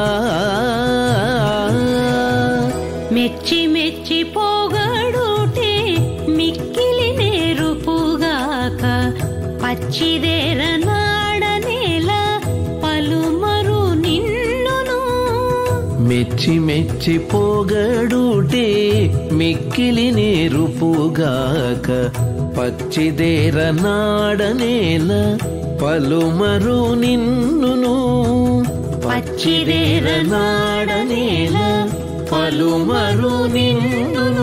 మెచ్చి మెచ్చి పోగడుటే మిక్కిలి నేరుపుగాక పచ్చిదేర నాడ నేల పలుమరు నిన్నును మెచ్చి మెచ్చి పోగడుటే మిక్కిలి నేరుపుగాక పచ్చిదేర నాడనేల పలుమరు నిన్నును పచ్చిదేర నాడనేల పలుమరు నిన్నును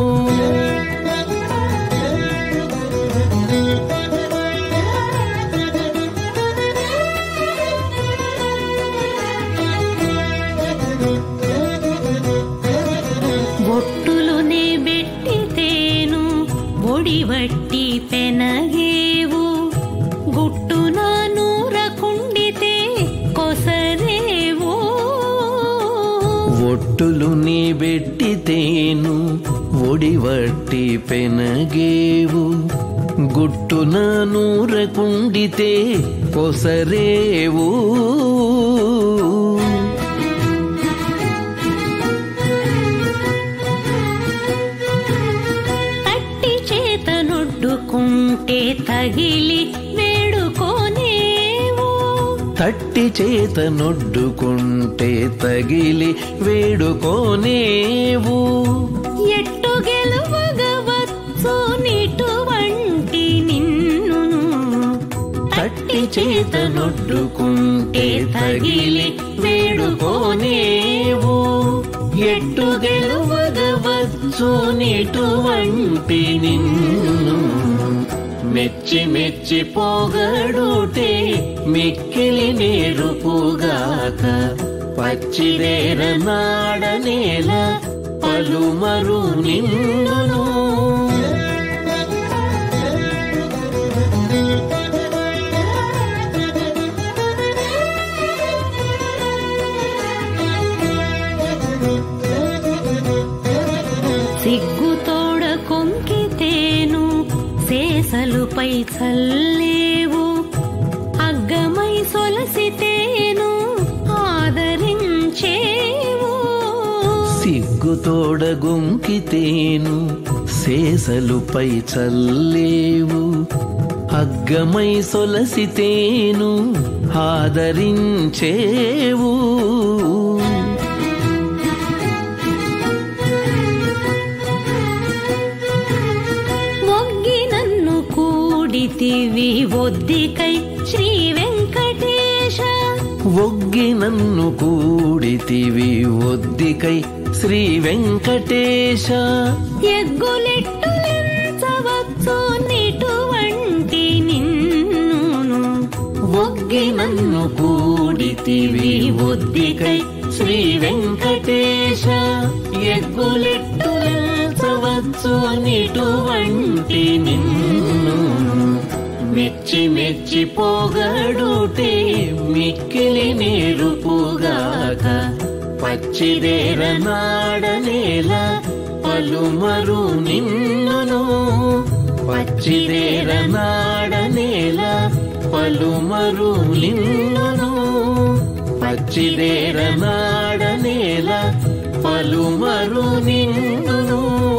బొట్టులునే బెట్టితేను ఒడివట్టి పెనగేవు గుట్టున నూరకుండితే కొసరేవు ఒట్టులు నీ బెట్టితేను ఒడివట్టి పెనగేవు గుట్టున నూరకుండితే కొసరేవు తట్టి చేత నొడ్డుకుంటే తగిలి వేడుకోనేవు తట్టి చేత నొడ్డుకుంటే తగిలి వేడుకోనేవు ఎట్టు గెలువగవచ్చు నిటువంటి నిన్నును తట్టి చేత నొడ్డుకుంటే తగిలి వేడుకోనేవు ఎట్టు గెలువగవచ్చు నిటువంటి నిన్ను మెచ్చి మెచ్చి పోగడుటే మిక్కిలి నేరుపుగాక పచ్చిదేర నాడనేల పలుమరు నిన్నును సిగ్గుతోడ కొంకితేను సేసలుపై చల్లేవు అగ్గమై సొలసితేను ఆదరించేవు సిగ్గుతోడ గుంకితేను సేసలుపై చల్లేవు అగ్గమై సొలసితేను ఆదరించేవు మొగ్గి నన్ను కూడితివి ఒద్దికై శ్రీ వెంకటేశ ఒగ్గి నన్ను కూడితివి ఒద్దికై శ్రీ వెంకటేశ ఎగ్గులెట్టులెంచవచ్చు నిటువంటి నిన్నును ఒగ్గి నన్ను కూడితివి ఒద్దికై శ్రీ వెంకటేశ ఎగ్గులెట్టులెంచవచ్చు నిటువంటి నిన్ను మెచ్చి మెచ్చి పోగడుటే మిక్కిలి నేరుపుగాక పచ్చిదేర నాడనేల పలుమరు నిన్నును పచ్చిదేర నాడనేల పలుమరు నిన్నును పచ్చిదేర నాడనేల పలుమరు నిన్నును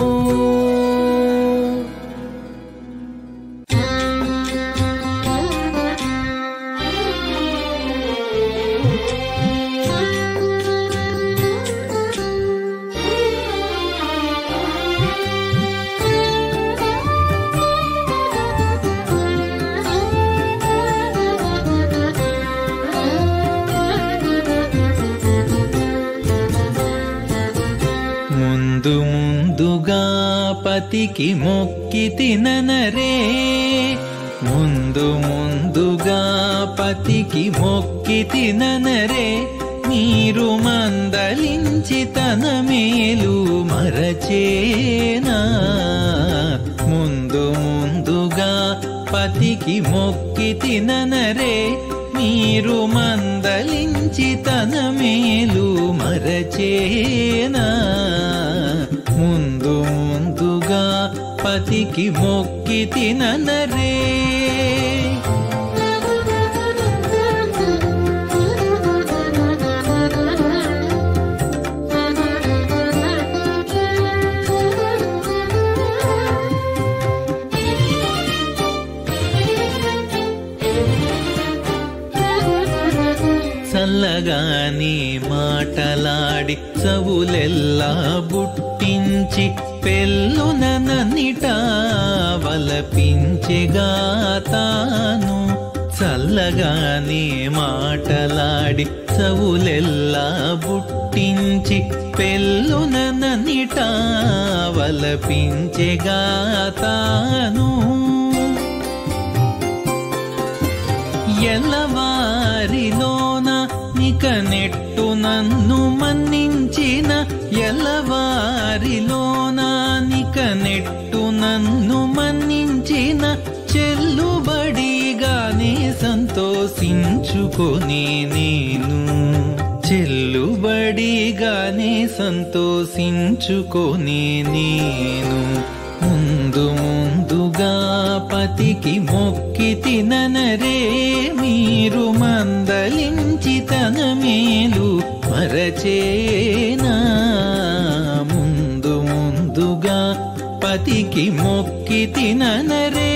ముందు ముందుగా పతికి మొక్కి తిననరే ముందు ముందుగా పతికి మొక్కి తిననరే మీరు మందలించి తన మేలు మరచేనా ముందు ముందుగా పతికి మొక్కి తిననరే మీరు మందలించి తన మేలు మరచేనా ముందు ముందుగా పతికి మొక్కి తిననరే చల్లగాని మాటలాడి చవులెల్లా బుట్టించి పెళ్ళున నన్నిట వలపించెగా తాను చల్లగాని మాటలాడి చవులెల్లా బుట్టించి పెళ్ళున నన్నిట వలపించెగా తాను ఎల్లవారిలోన నిక నెట్టు నన్ను మన్నించిన ఎల్లవారిలోన నిక నెట్టు నన్ను మన్నించిన చెల్లుబడిగానే సంతోషించుకొని నేను చెల్లుబడిగానే సంతోషించుకొని నేను ముందు ముందుగా పతికి మొక్కి తిననరే మీరు మందలించి తన మేలు మరచేనా ముందు ముందుగా పతికి మొక్కి తిననరే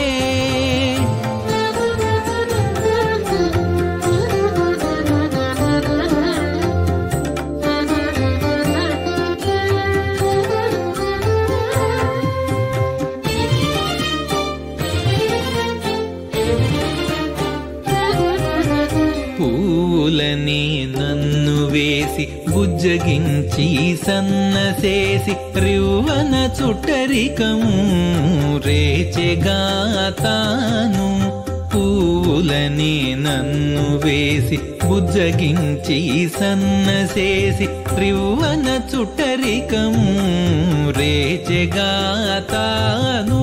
పూలని నన్ను వేసి బుజ్జగించి సన్నసేసి రివ్వన చుట్టరికము రేచెగా తాను పూలని నన్ను వేసి బుజ్జగించి సన్నసేసి రివ్వన చుట్టరికము రేచెగా తాను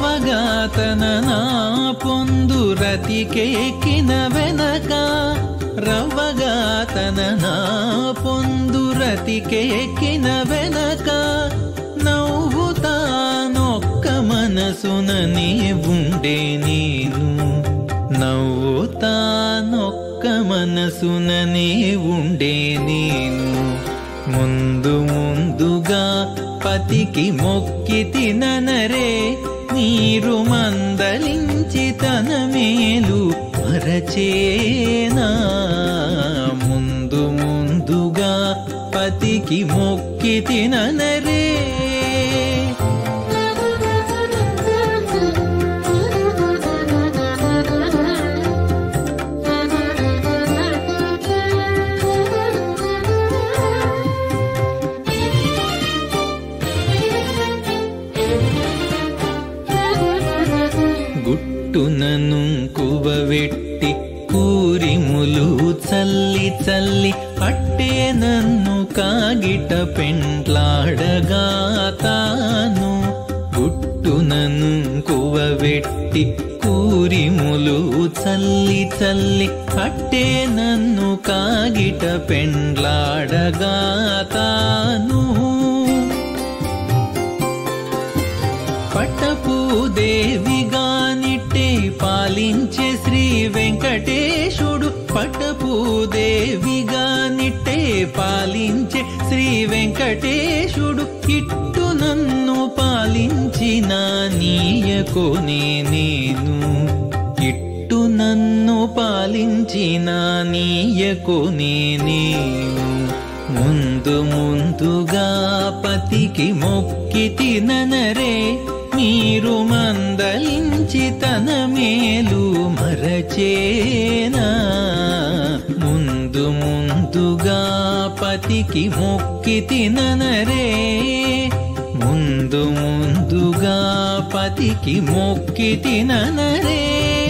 రవగాతన నా పొందు రతికెక్కిన వెనక రవ్వగా తన నా పొందురతికెక్కిన వెనక నవ్వుతానొక్క మనసుననే ఉండే నేను నవ్వుతానొక్క మనసుననే ఉండే నేను ముందు ముందుగా పతికి మొక్కి తిననరే నీరు మందలించి తన మేలు మరచేనా ముందు ముందుగా పతికి మొక్కి తిననరే గుట్టునను కువవెట్టి కూరిములు చల్లి చల్లి అట్టే నన్ను కాగిట పెంట్లాడగా తాను గుట్టునను కువవెట్టి కూరిములు చల్లి చల్లి అట్టే నన్ను కాగిట పెండ్లాడగా తాను పట్టపు దేవిగానిట్టే పాలించే శ్రీ వెంకటేశుడు పట్టపు దేవిగానిట్టే పాలించే శ్రీ వెంకటేశుడు ఇట్టు నన్ను పాలించిన నీయకోనే నేను ఇట్టు నన్ను పాలించిన నీయకోనే నేను ముందు ముందుగా పతికి మొక్కి తిననరే మీరు మందలించి తన మేలు మరచేనా ముందు ముందుగా పతికి మొక్కి తిననరే ముందు ముందుగా పతికి మొక్కి తిననరే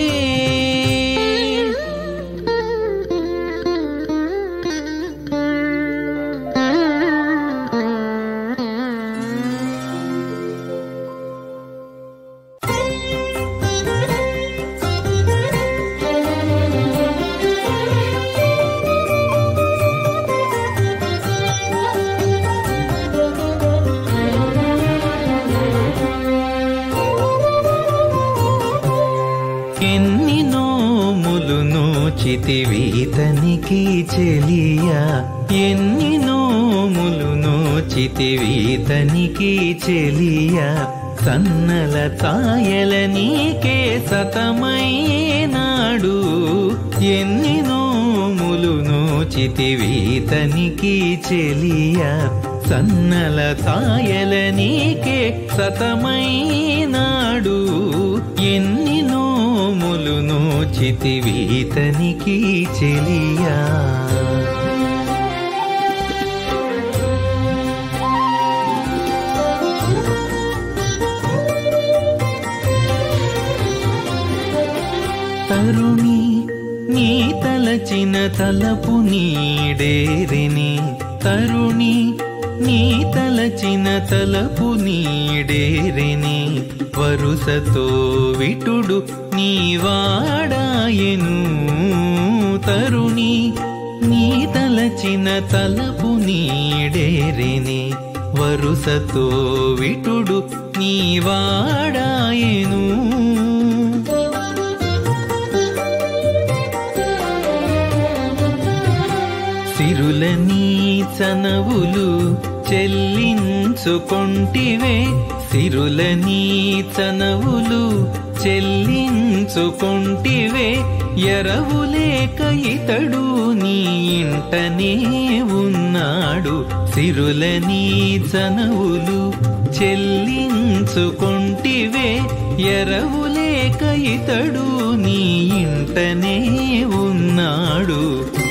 ఎన్ని నోములు నోచితివీతనికి చెలియా ఎన్ని నోములు నోచితివీతనికి చెలియా సన్నల తాయల నీకే సతమైనాడు ఎన్ని నోములు నోచితివీతనికి చెలియా సన్నల తాయల నీకే సతమైనాడు ఎన్ని నోములు నోచితివీతనికి చెలియా తరుణి నీ తలచిన తలపు నీడేరిని తరుణి నీ తలచిన తలపు నీడేరిని వరుసతో విటుడు నీ వాడాయను తరుణి నీ తలచిన తలపు నీడేరిని వరుసతో విటుడు నీ వాడాయను సిరుల నీ చనవులు చెల్లించుకొంటివే సిరుల నీ చనవులు చెల్లించుకొంటివే ఎరవులేక ఇతడు నీ ఇంటనే ఉన్నాడు సిరుల నీ చనవులు చెల్లించుకొంటివే ఎరవులేక ఇతడు నీ ఇంటనే ఉన్నాడు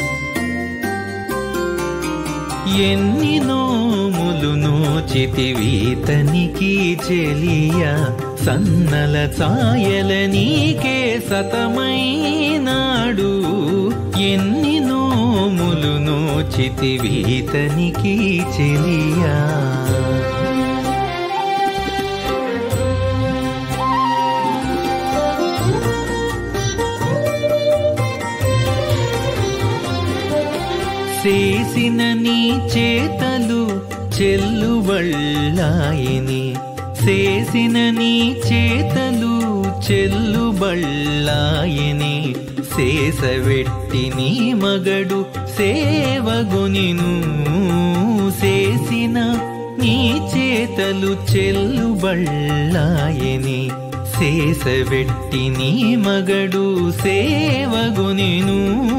ఎన్ని నోములు నోచితివీతనికి చెలియా సన్నల ఛాయల నీకే సతమైనాడు ఎన్ని నోములు నోచితివీతనికి చెలియా చేసిన నీ చేతలు చెల్లుబళ్ళాయని చేసిన నీ చేతలు చెల్లుబళ్ళాయని శేషవెట్టి నీ మగడు సేవగొనిను చేసిన నీ చేతలు చెల్లుబళ్ళాయని శేషవెట్టి నీ మగడు సేవగొనిను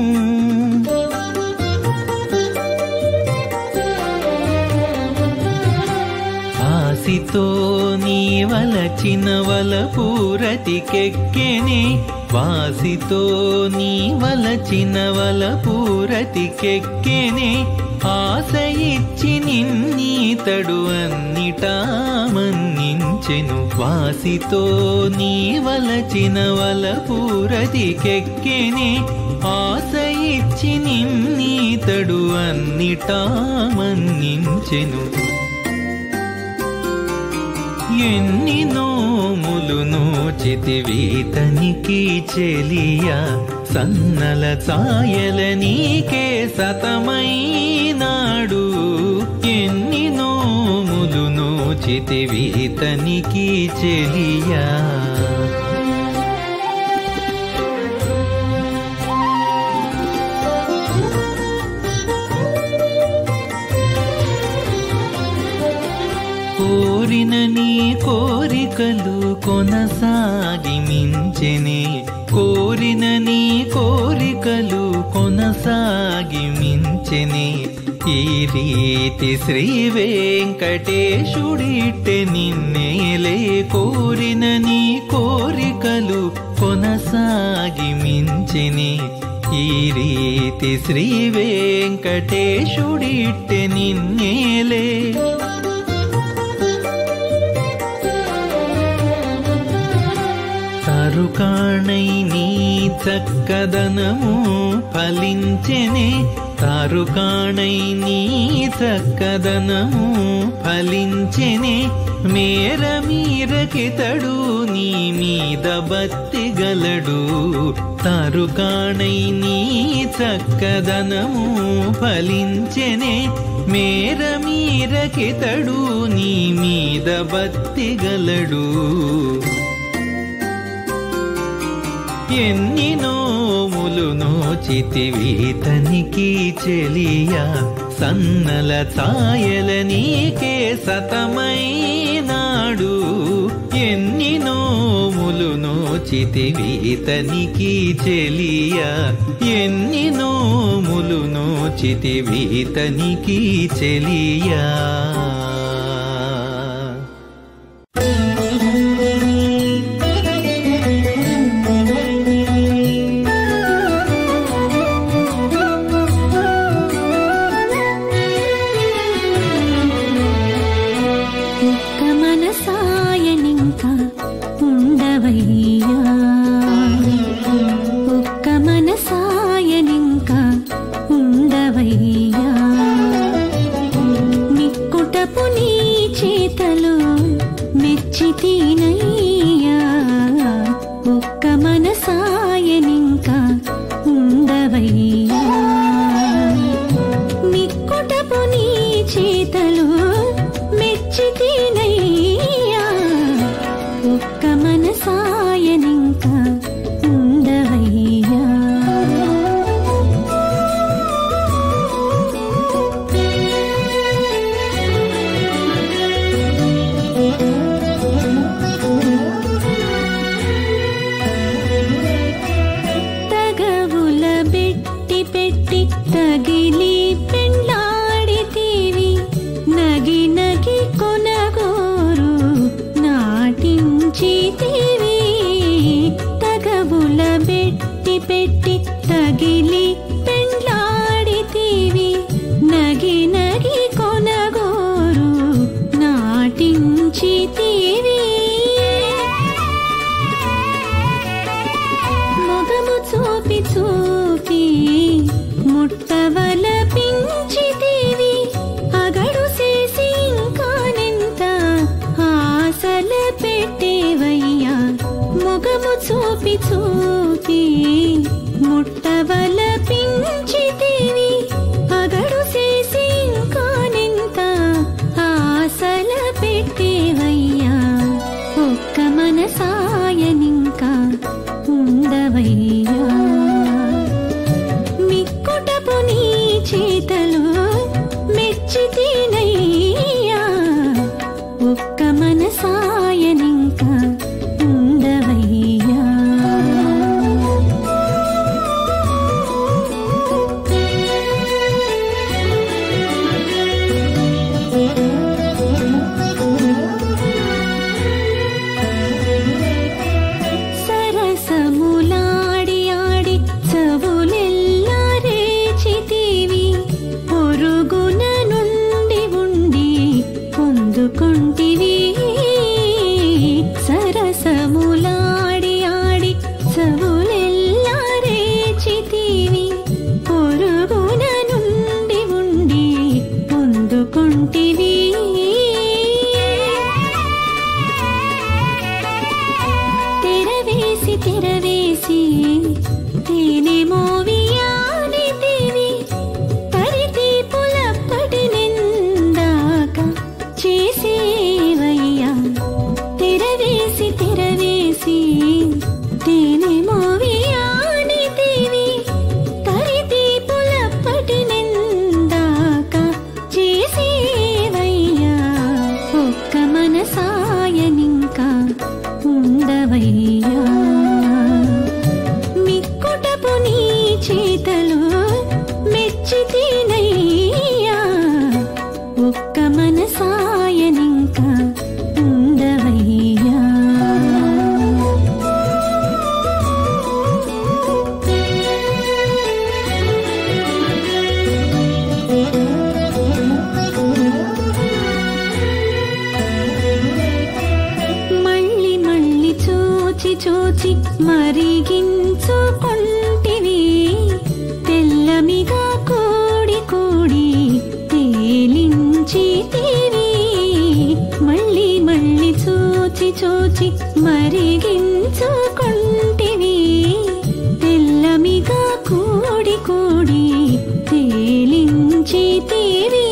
ఆసితో నీ వలచిన వల పూరతికెక్కెనే వాసితో నీ వలచిన వల పూరతికెక్కెనే ఆశ ఇచ్చి నిన్నీతడు అన్నిటా మన్నించెను వాసితో నీ వలచిన వల పూరతికెక్కెనే ఆశ ఇచ్చి నిన్నీతడు అన్నిటా మన్నించెను ఎన్ని నోములు నోచితివీతనికి చెలియా సన్నల ఛాయల నీకే సతమైనాడు ఎన్ని నోములు నోచితివీతనికి చెలియా కోరిన నీ కోరికలు కొనసాగి మించెనే కోరిన నీ కోరికలు కొనసాగి మించెనే ఈ రీతి శ్రీ వెంకటేశుడిట్టె నిన్నేలే కోరిన నీ కోరికలు కొనసాగి మించెనే ఈ రీతి శ్రీ వెంకటేశుడిట్టె నిన్నేలే తరుకాణై నీ చక్కదనము ఫలించెనే తరుకాణై నీ చక్కదనము ఫలించెనే మేర మీరకితడు నీ మీద భక్తి గలడు తరుకాణై నీ చక్కదనము ఫలించెనే మేర మీరకితడు నీ మీద భక్తి గలడు ఎన్ని నోములు నోచితివీతనికి చెలియా సన్నల ఛాయల నీకే సతమైనాడు ఎన్ని నోములు నోచితివీతనికి చెలియా ఎన్ని నోములు నోచితివీతనికి చెలియా ఒక్క మనసాయనింక ఉండవయ్యా ఒక్క మనసాయనింక ఉండవయ్యా నిక్కుటపు నీ చేతలు మెచ్చితీనయ్యా ఒక్క మనసాయనింక ఉండవయ్యా నిక్కుటపు నీ చేతలు మెచ్చితేనయ్యా ఒక్క మనసాయనింక ఉండవయ్యా తగవుల బెట్టి పెట్టి తగిలి పెండ్లాడితీవి నగి నగి కొనగోరు నాటించితివి తగవుల బెట్టి పెట్టి తగిలి పెండ్లాడితీవి నగి నగి కొనగోరు నాటించితివి మొగము చూపి చూపి ముట్టవల పించితేవి అగడు చేసి ఇంకానెంత ఆశల పెట్టేవయ్యా మొగము చూపి చూపి ముట్టవల పించితే తేనె మోవియాడితివి తరితి పులప్పటి నిందాక చేసేవయ్యా తెరవేసి తెరవేసి తేనె మోవియాడితివి తరితి పులప్పటి నిందాక చేసేవయ్యా ఒక్క మనసాయనింకా ఉండవయ్యా మిక్కుటపు నీ చేతలు మెచ్చితేనయ్యా ఒక్క మనసాయనింకా ఉండవయ్యా మళ్ళీ మళ్ళీ చూచి చూచి మరిగించుకుంటివి తెల్లమిగా కూడి కూడి తేలించితివి మళ్ళీ మళ్ళీ చూచి చూచి మరిగించుకుంటివి తెల్లమిగా కూడి కూడి తేలించితివి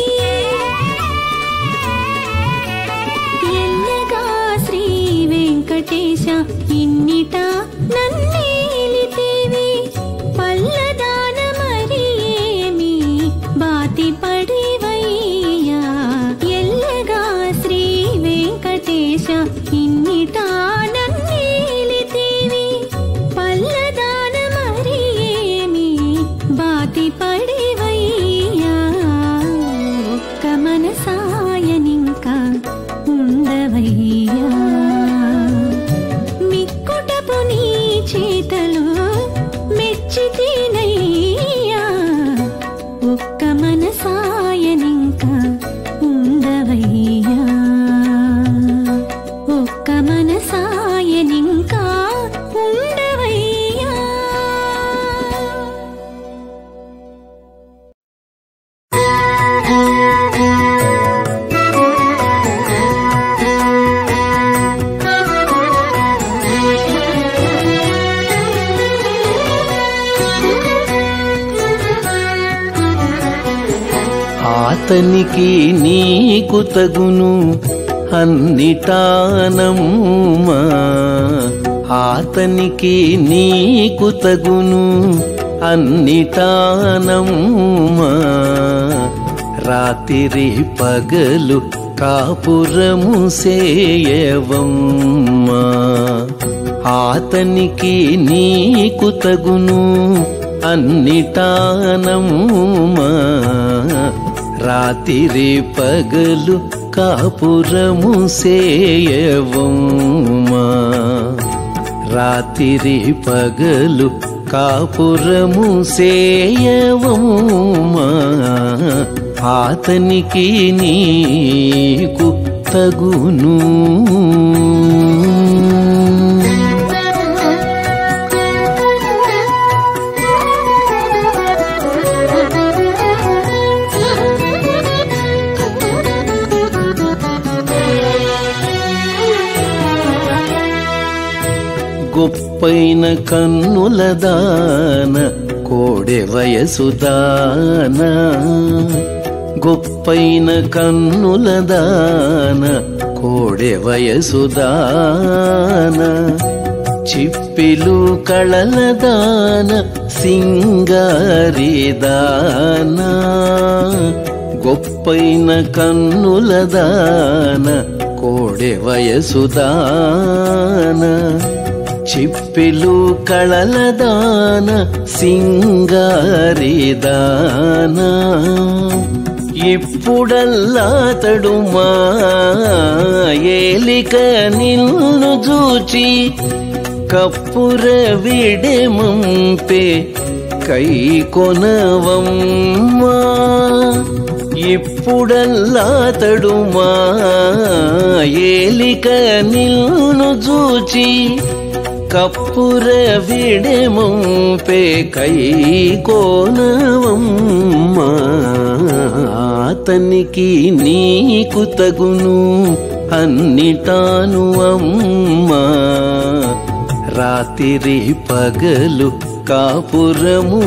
ఎల్లగా శ్రీ వెంకటేశ ఇన్నిట నన్నేలితేవి పల్లదాన మరి ఏమి బాతి పడివయ్యా ఎల్లగా శ్రీ వెంకటేశ ఇన్నిట నన్నేలితేవి పల్లదాన మరి ఏమి బాతి పడివయ్యా ఒక్క మనసాయనింకా ఉండవయ్యా మిక్కుటపు నీ చేతలు మెచ్చితేనయ్యా ఒక్క మనసాయనింకా ఉండవయ్యా ఒక్క మనసాయనింకా ఉండవయ్యా అతనికి నీకు తగును అన్నిటానమ్మా అతనికి నీకు తగును అన్నిటానమ్మా రాత్రి పగలు కాపురము సేయవమ్మా అతనికి నీకు తగును అన్నిటానమ్మా రాత్రి పగలు కాపురము సేయవమ్మా రాత్రి పగలు కాపురము సేయవమ్మా అతనికి నీకు తగును గొప్పైన కన్నుల దాన కోడె వయసు దాన గొప్పైన కన్నుల దాన కోడె వయసు దాన చిప్పిలు కళల దాన సింగారి దాన గొప్పైన కన్నుల దాన కోడె వయసు దాన చిప్పిలు కళల దాన సింగారి దాన ఇప్పుడల్లాతడు మా ఏలిక నిన్ను చూచి కప్పుర విడెమంపే కై కొనవమ్మా ఇప్పుడల్లాతడు మా ఏలిక నిన్ను చూచి కప్పుర విడెమంపే కై కోనవమ్మా అతనికి నీకు తగును అన్నిటాను అమ్మా రాత్రి పగలు కాపురము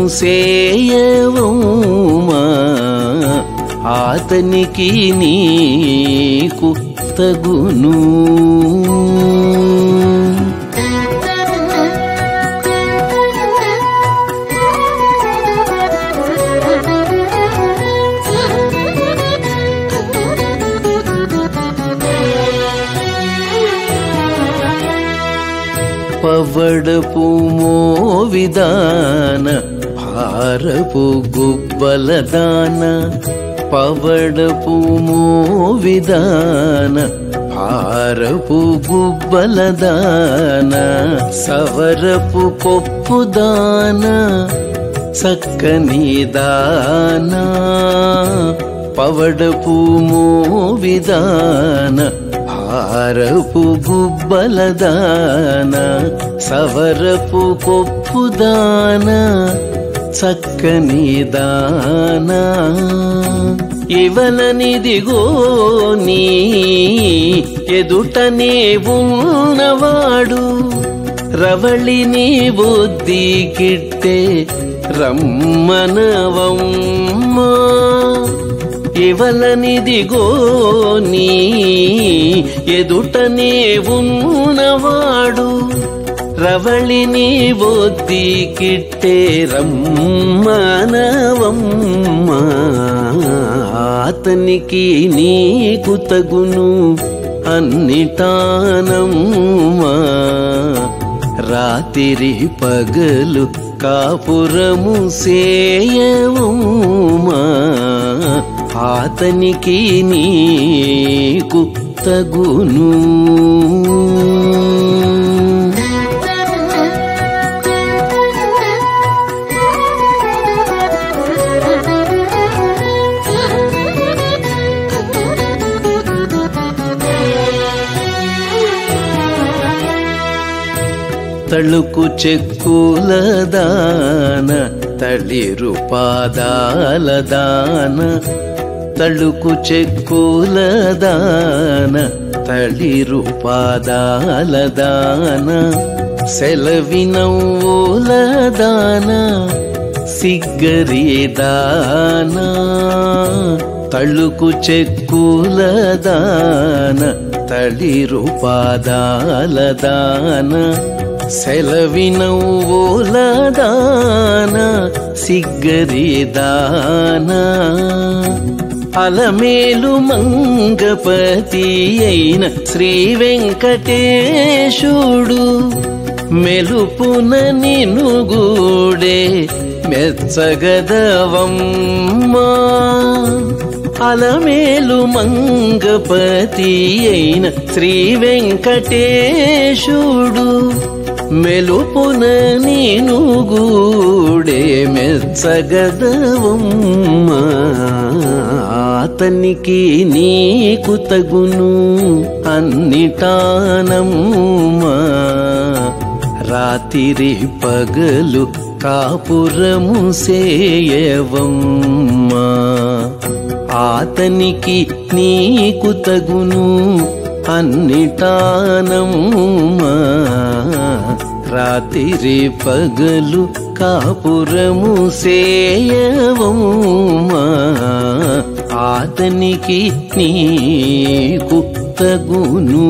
సేయవమా అతనికి నీకు తగును పవడపు మోవిదాన భారపు గుబ్బలదాన పవడపు మోవిదాన భారపు గుబ్బలదాన సవరపు కొప్పుదాన చక్కని దానా పవడపు మోవిదాన భారపు గుబ్బలదాన సవరపు కొప్పుదాన చక్కని దానా ఇవలనిదిగో నీ ఎదుటనే ఉన్నవాడు రవళిని బుద్ధి కిట్టే రమ్మనవమ్మా ఇవలనిదిగో నీ ఎదుటనే ఉన్నవాడు రవళిని బొద్ది కిట్టే రమ్మనవమ్మా అతనికి నీకు తగును అన్నిటానమ్మా రాత్రి పగలు కాపురము సేయవుమా అతనికి నీకు తగును తళుకు చెక్కుల దాన తళిరు పాదాల దాన తళుకు చెక్కుల దాన తళిరు పాదాల దాన సెలవినవ్వుల దాన సిగ్గరి దాన తళుకు చెక్కుల దాన తళిరు పాదాల దాన సెలవినవ్వుల దాన సిగ్గరి దాన అలమేలు మంగపతి అయిన శ్రీ వెంకటేశుడు మెలుపున నినుగూడే మెచ్చగదవమ్మా అలమేలు మంగపతి అయిన శ్రీ వెంకటేశుడు మెలుపున నేను గూడే మెచ్చగదవమ్మా అతనికి నీకు తగును అన్నిటానమ్మా రాత్రి పగలు కాపురము సేయవమ్మా అతనికి నీకు తగును అన్నిటానమ్మా రాత్రి పగలు కాపురము సేయవమ్మా అతనికి నీకు తగును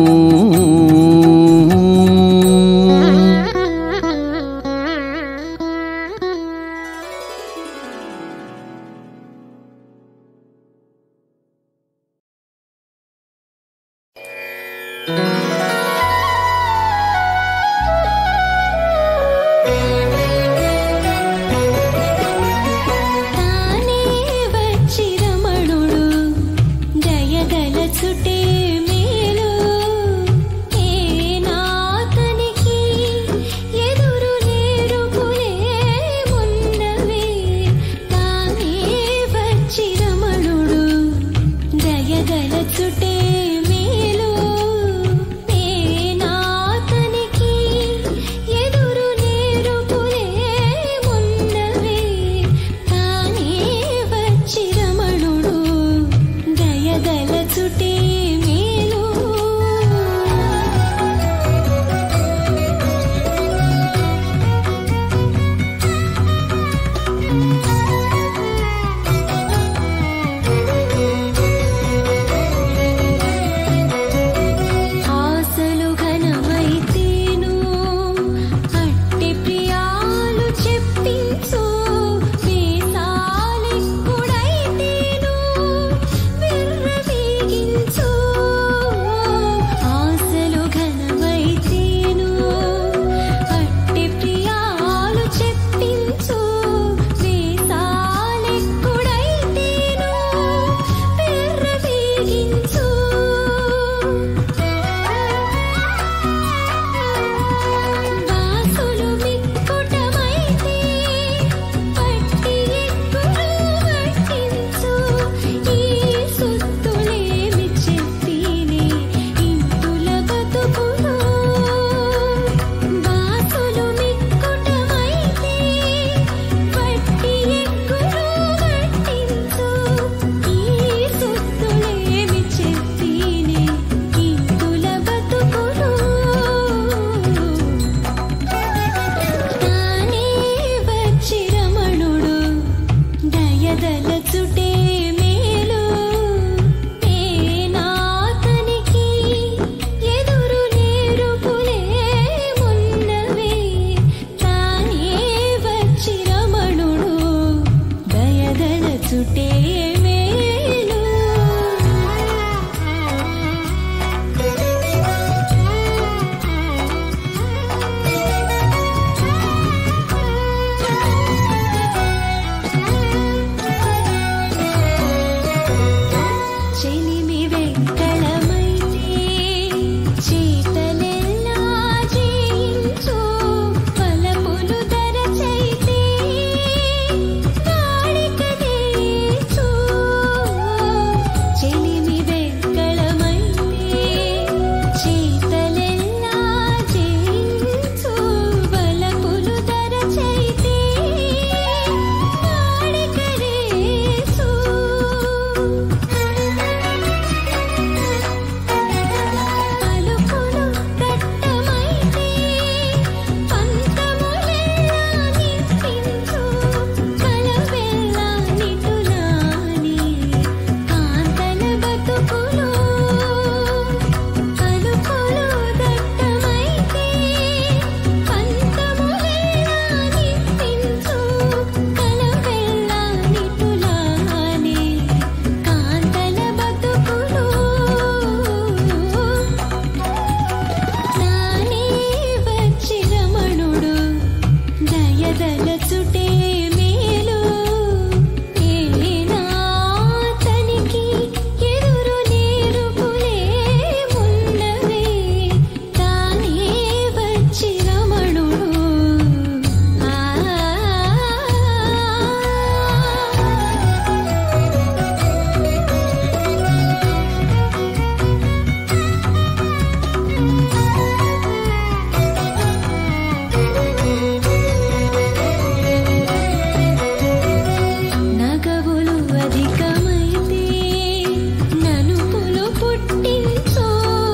తానే వచ్చి రమణుడు దయగల చుటే మేలు ఏ దయదలచుటే మేలు ఏనాతనికి ఎదురు నేరుపులే ఉన్నవే తానే వచ్చి రమణుడు ఆ నగవులు అధికమైతే ననుపులు పుట్టించు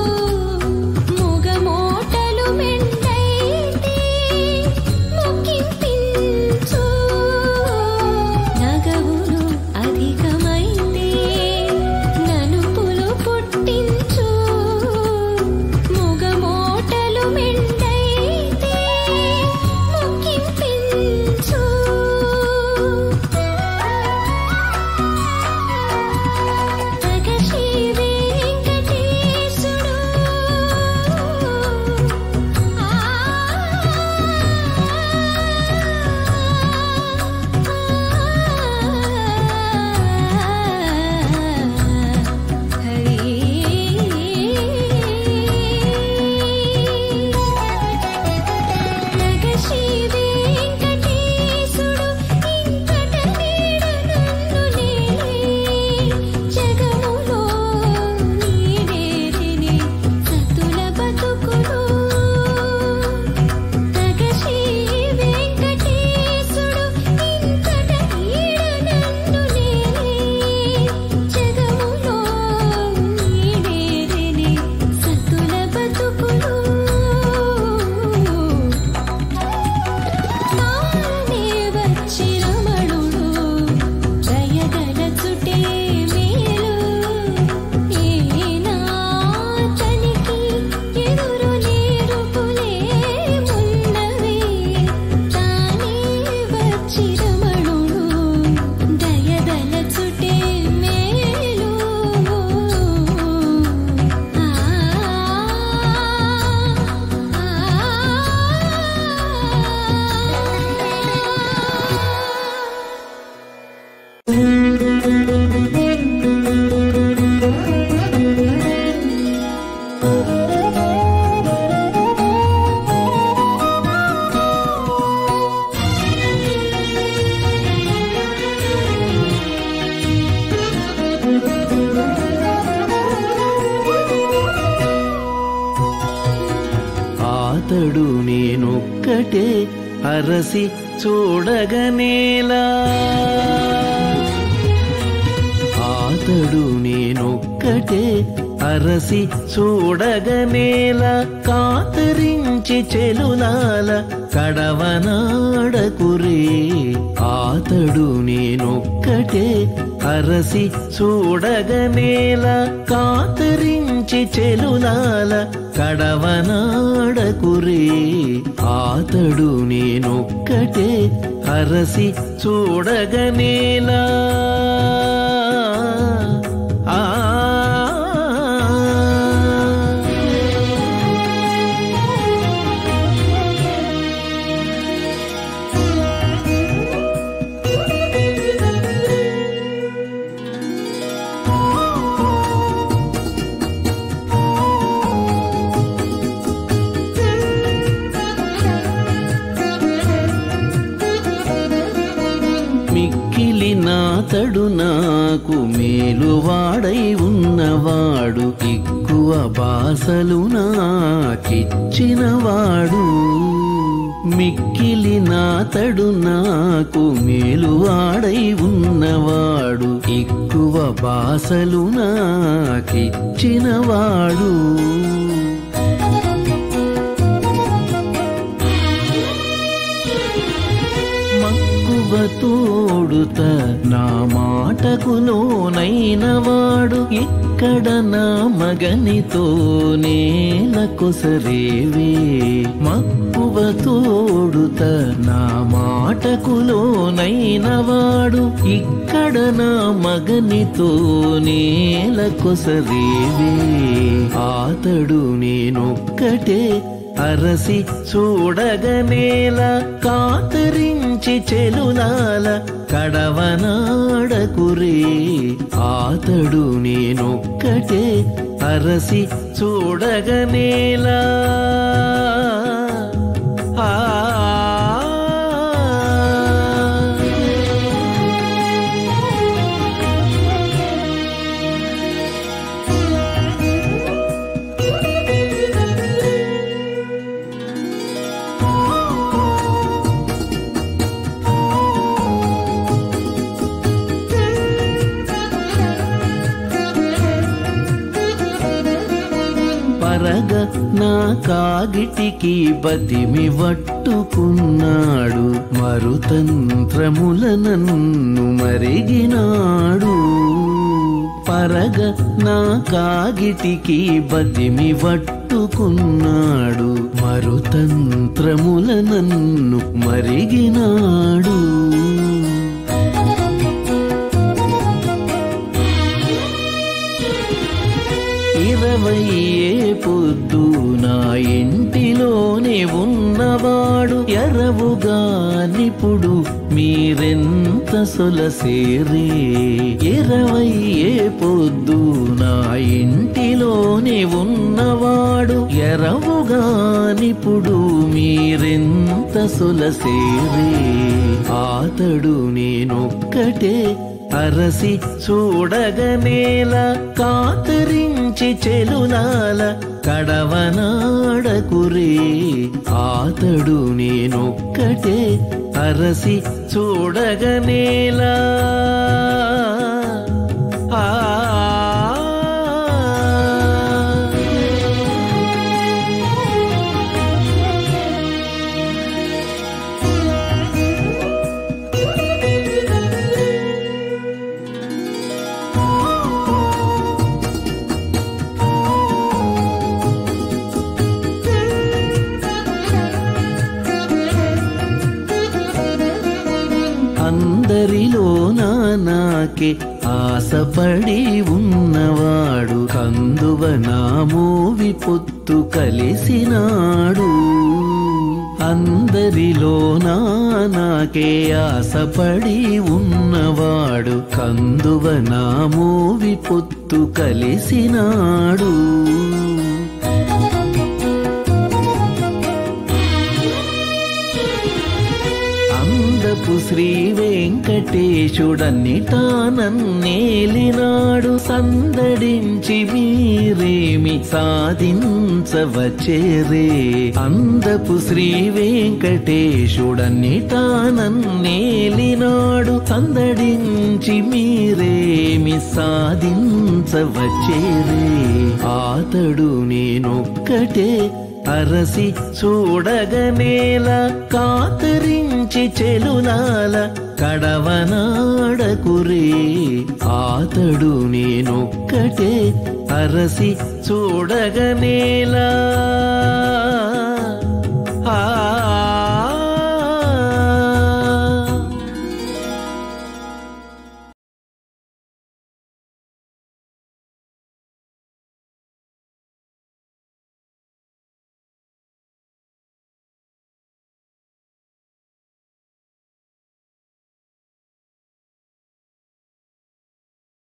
ముగమోటలు మెండైతే ముక్కింపించు నగవులు అధికమైతే ననుపులు పుట్టించు ముగమోటలు మెండైతే ముక్కింపించు జగశ్రీ వెంకటేశుడు జగశ్రీ వెంకటేశుడు ఇంకట నీడనన్ను నేనే జగములో నీడేరిని సతుల బతుకులు జగశ్రీ వెంకటేశుడు ఇంకట నీడనన్ను నేనే జగములో నీడేరిని సతుల బతుకులు తానే వచ్చి రమణుడు దయగలచుటే మేలు ఏనాతనికి ఎదురు నేరుపులే ఉన్నవే తానే వచ్చి రమణుడు దయగలచుటే మేలు ఆతడు నేనొక్కటే అరసి చూడగనేలా ఆతడు నేనొక్కటే అరసి చూడగనేలా కాతరించి చెలులాల కడవనాడకురే ఆతడు నేనొక్కటే అరసి చూడగనేలా కాతరించి చెలులాల కడవనాడకురే ఆతడు నేనొక్కటే అరసి చూడగనేలా ఆ మిక్కిలి నాతడు నాకు మేలువాడై ఉన్నవాడు ఎక్కువ బాసలు నాకిచ్చినవాడు మిక్కిలి నాతడు నాకు మేలువాడై ఉన్నవాడు ఎక్కువ బాసలు నాకిచ్చినవాడు మక్కువ తోడుత నా మాటకు లోనైన వాడు ఇక్కడ నా మగనితో నేల కొసరేవే మక్కువ తోడుత నా మాటకు లోనైన వాడు ఇక్కడ నా మగనితో నేల కొసరేవే ఆతడు నేనొక్కటే అరసి చూడగనేల కాతరించి చెలులాల కడవనాడకురే ఆతడు నేనొక్కటే అరసి చూడగనేలా ఆ పరగ నా కాగిటికి బతిమి వట్టుకున్నాడు మరుతంత్రముల నన్ను మరిగినాడు పరగ నా కాగిటికి బతిమి వట్టుకున్నాడు మరుతంత్రముల నన్ను మరిగినాడు ఇరవై ఏ పొద్దు నా ఇంటిలోనే ఉన్నవాడు ఎరవుగా నిపుడు మీరెంత సొలసేరే ఇరవై ఏ పొద్దు నా ఇంటిలోనే ఉన్నవాడు ఎరవుగా నిపుడు మీరెంత సొలసేరే ఆతడు నేనొక్కటే అరసి చూడగనేల కాతరించి చెలులాల కడవనాడకురే ఆతడు నేనొక్కటే అరసి చూడగనేలా ఆ అందరిలో నాకే ఆశపడి ఉన్నవాడు కందువ నా మోవి పొత్తు కలిసినాడు అందరిలో నాకే ఆశపడి ఉన్నవాడు కందువ నా మోవి పొత్తు కలిసినాడు అందపు శ్రీ వెంకటేశుడన్నిటానన్నేలినాడు సందడించి మీరేమి సాధించవచేరే అందపు శ్రీ వెంకటేశుడన్నిటానన్నేలినాడు సందడించి మీరేమి సాధించవచేరే ఆతడు నేనొక్కటే అరసి చూడగనేల కాతరించి చెలులాల కడవనాడకురే ఆతడు నేనొక్కటే అరసి చూడగనేలా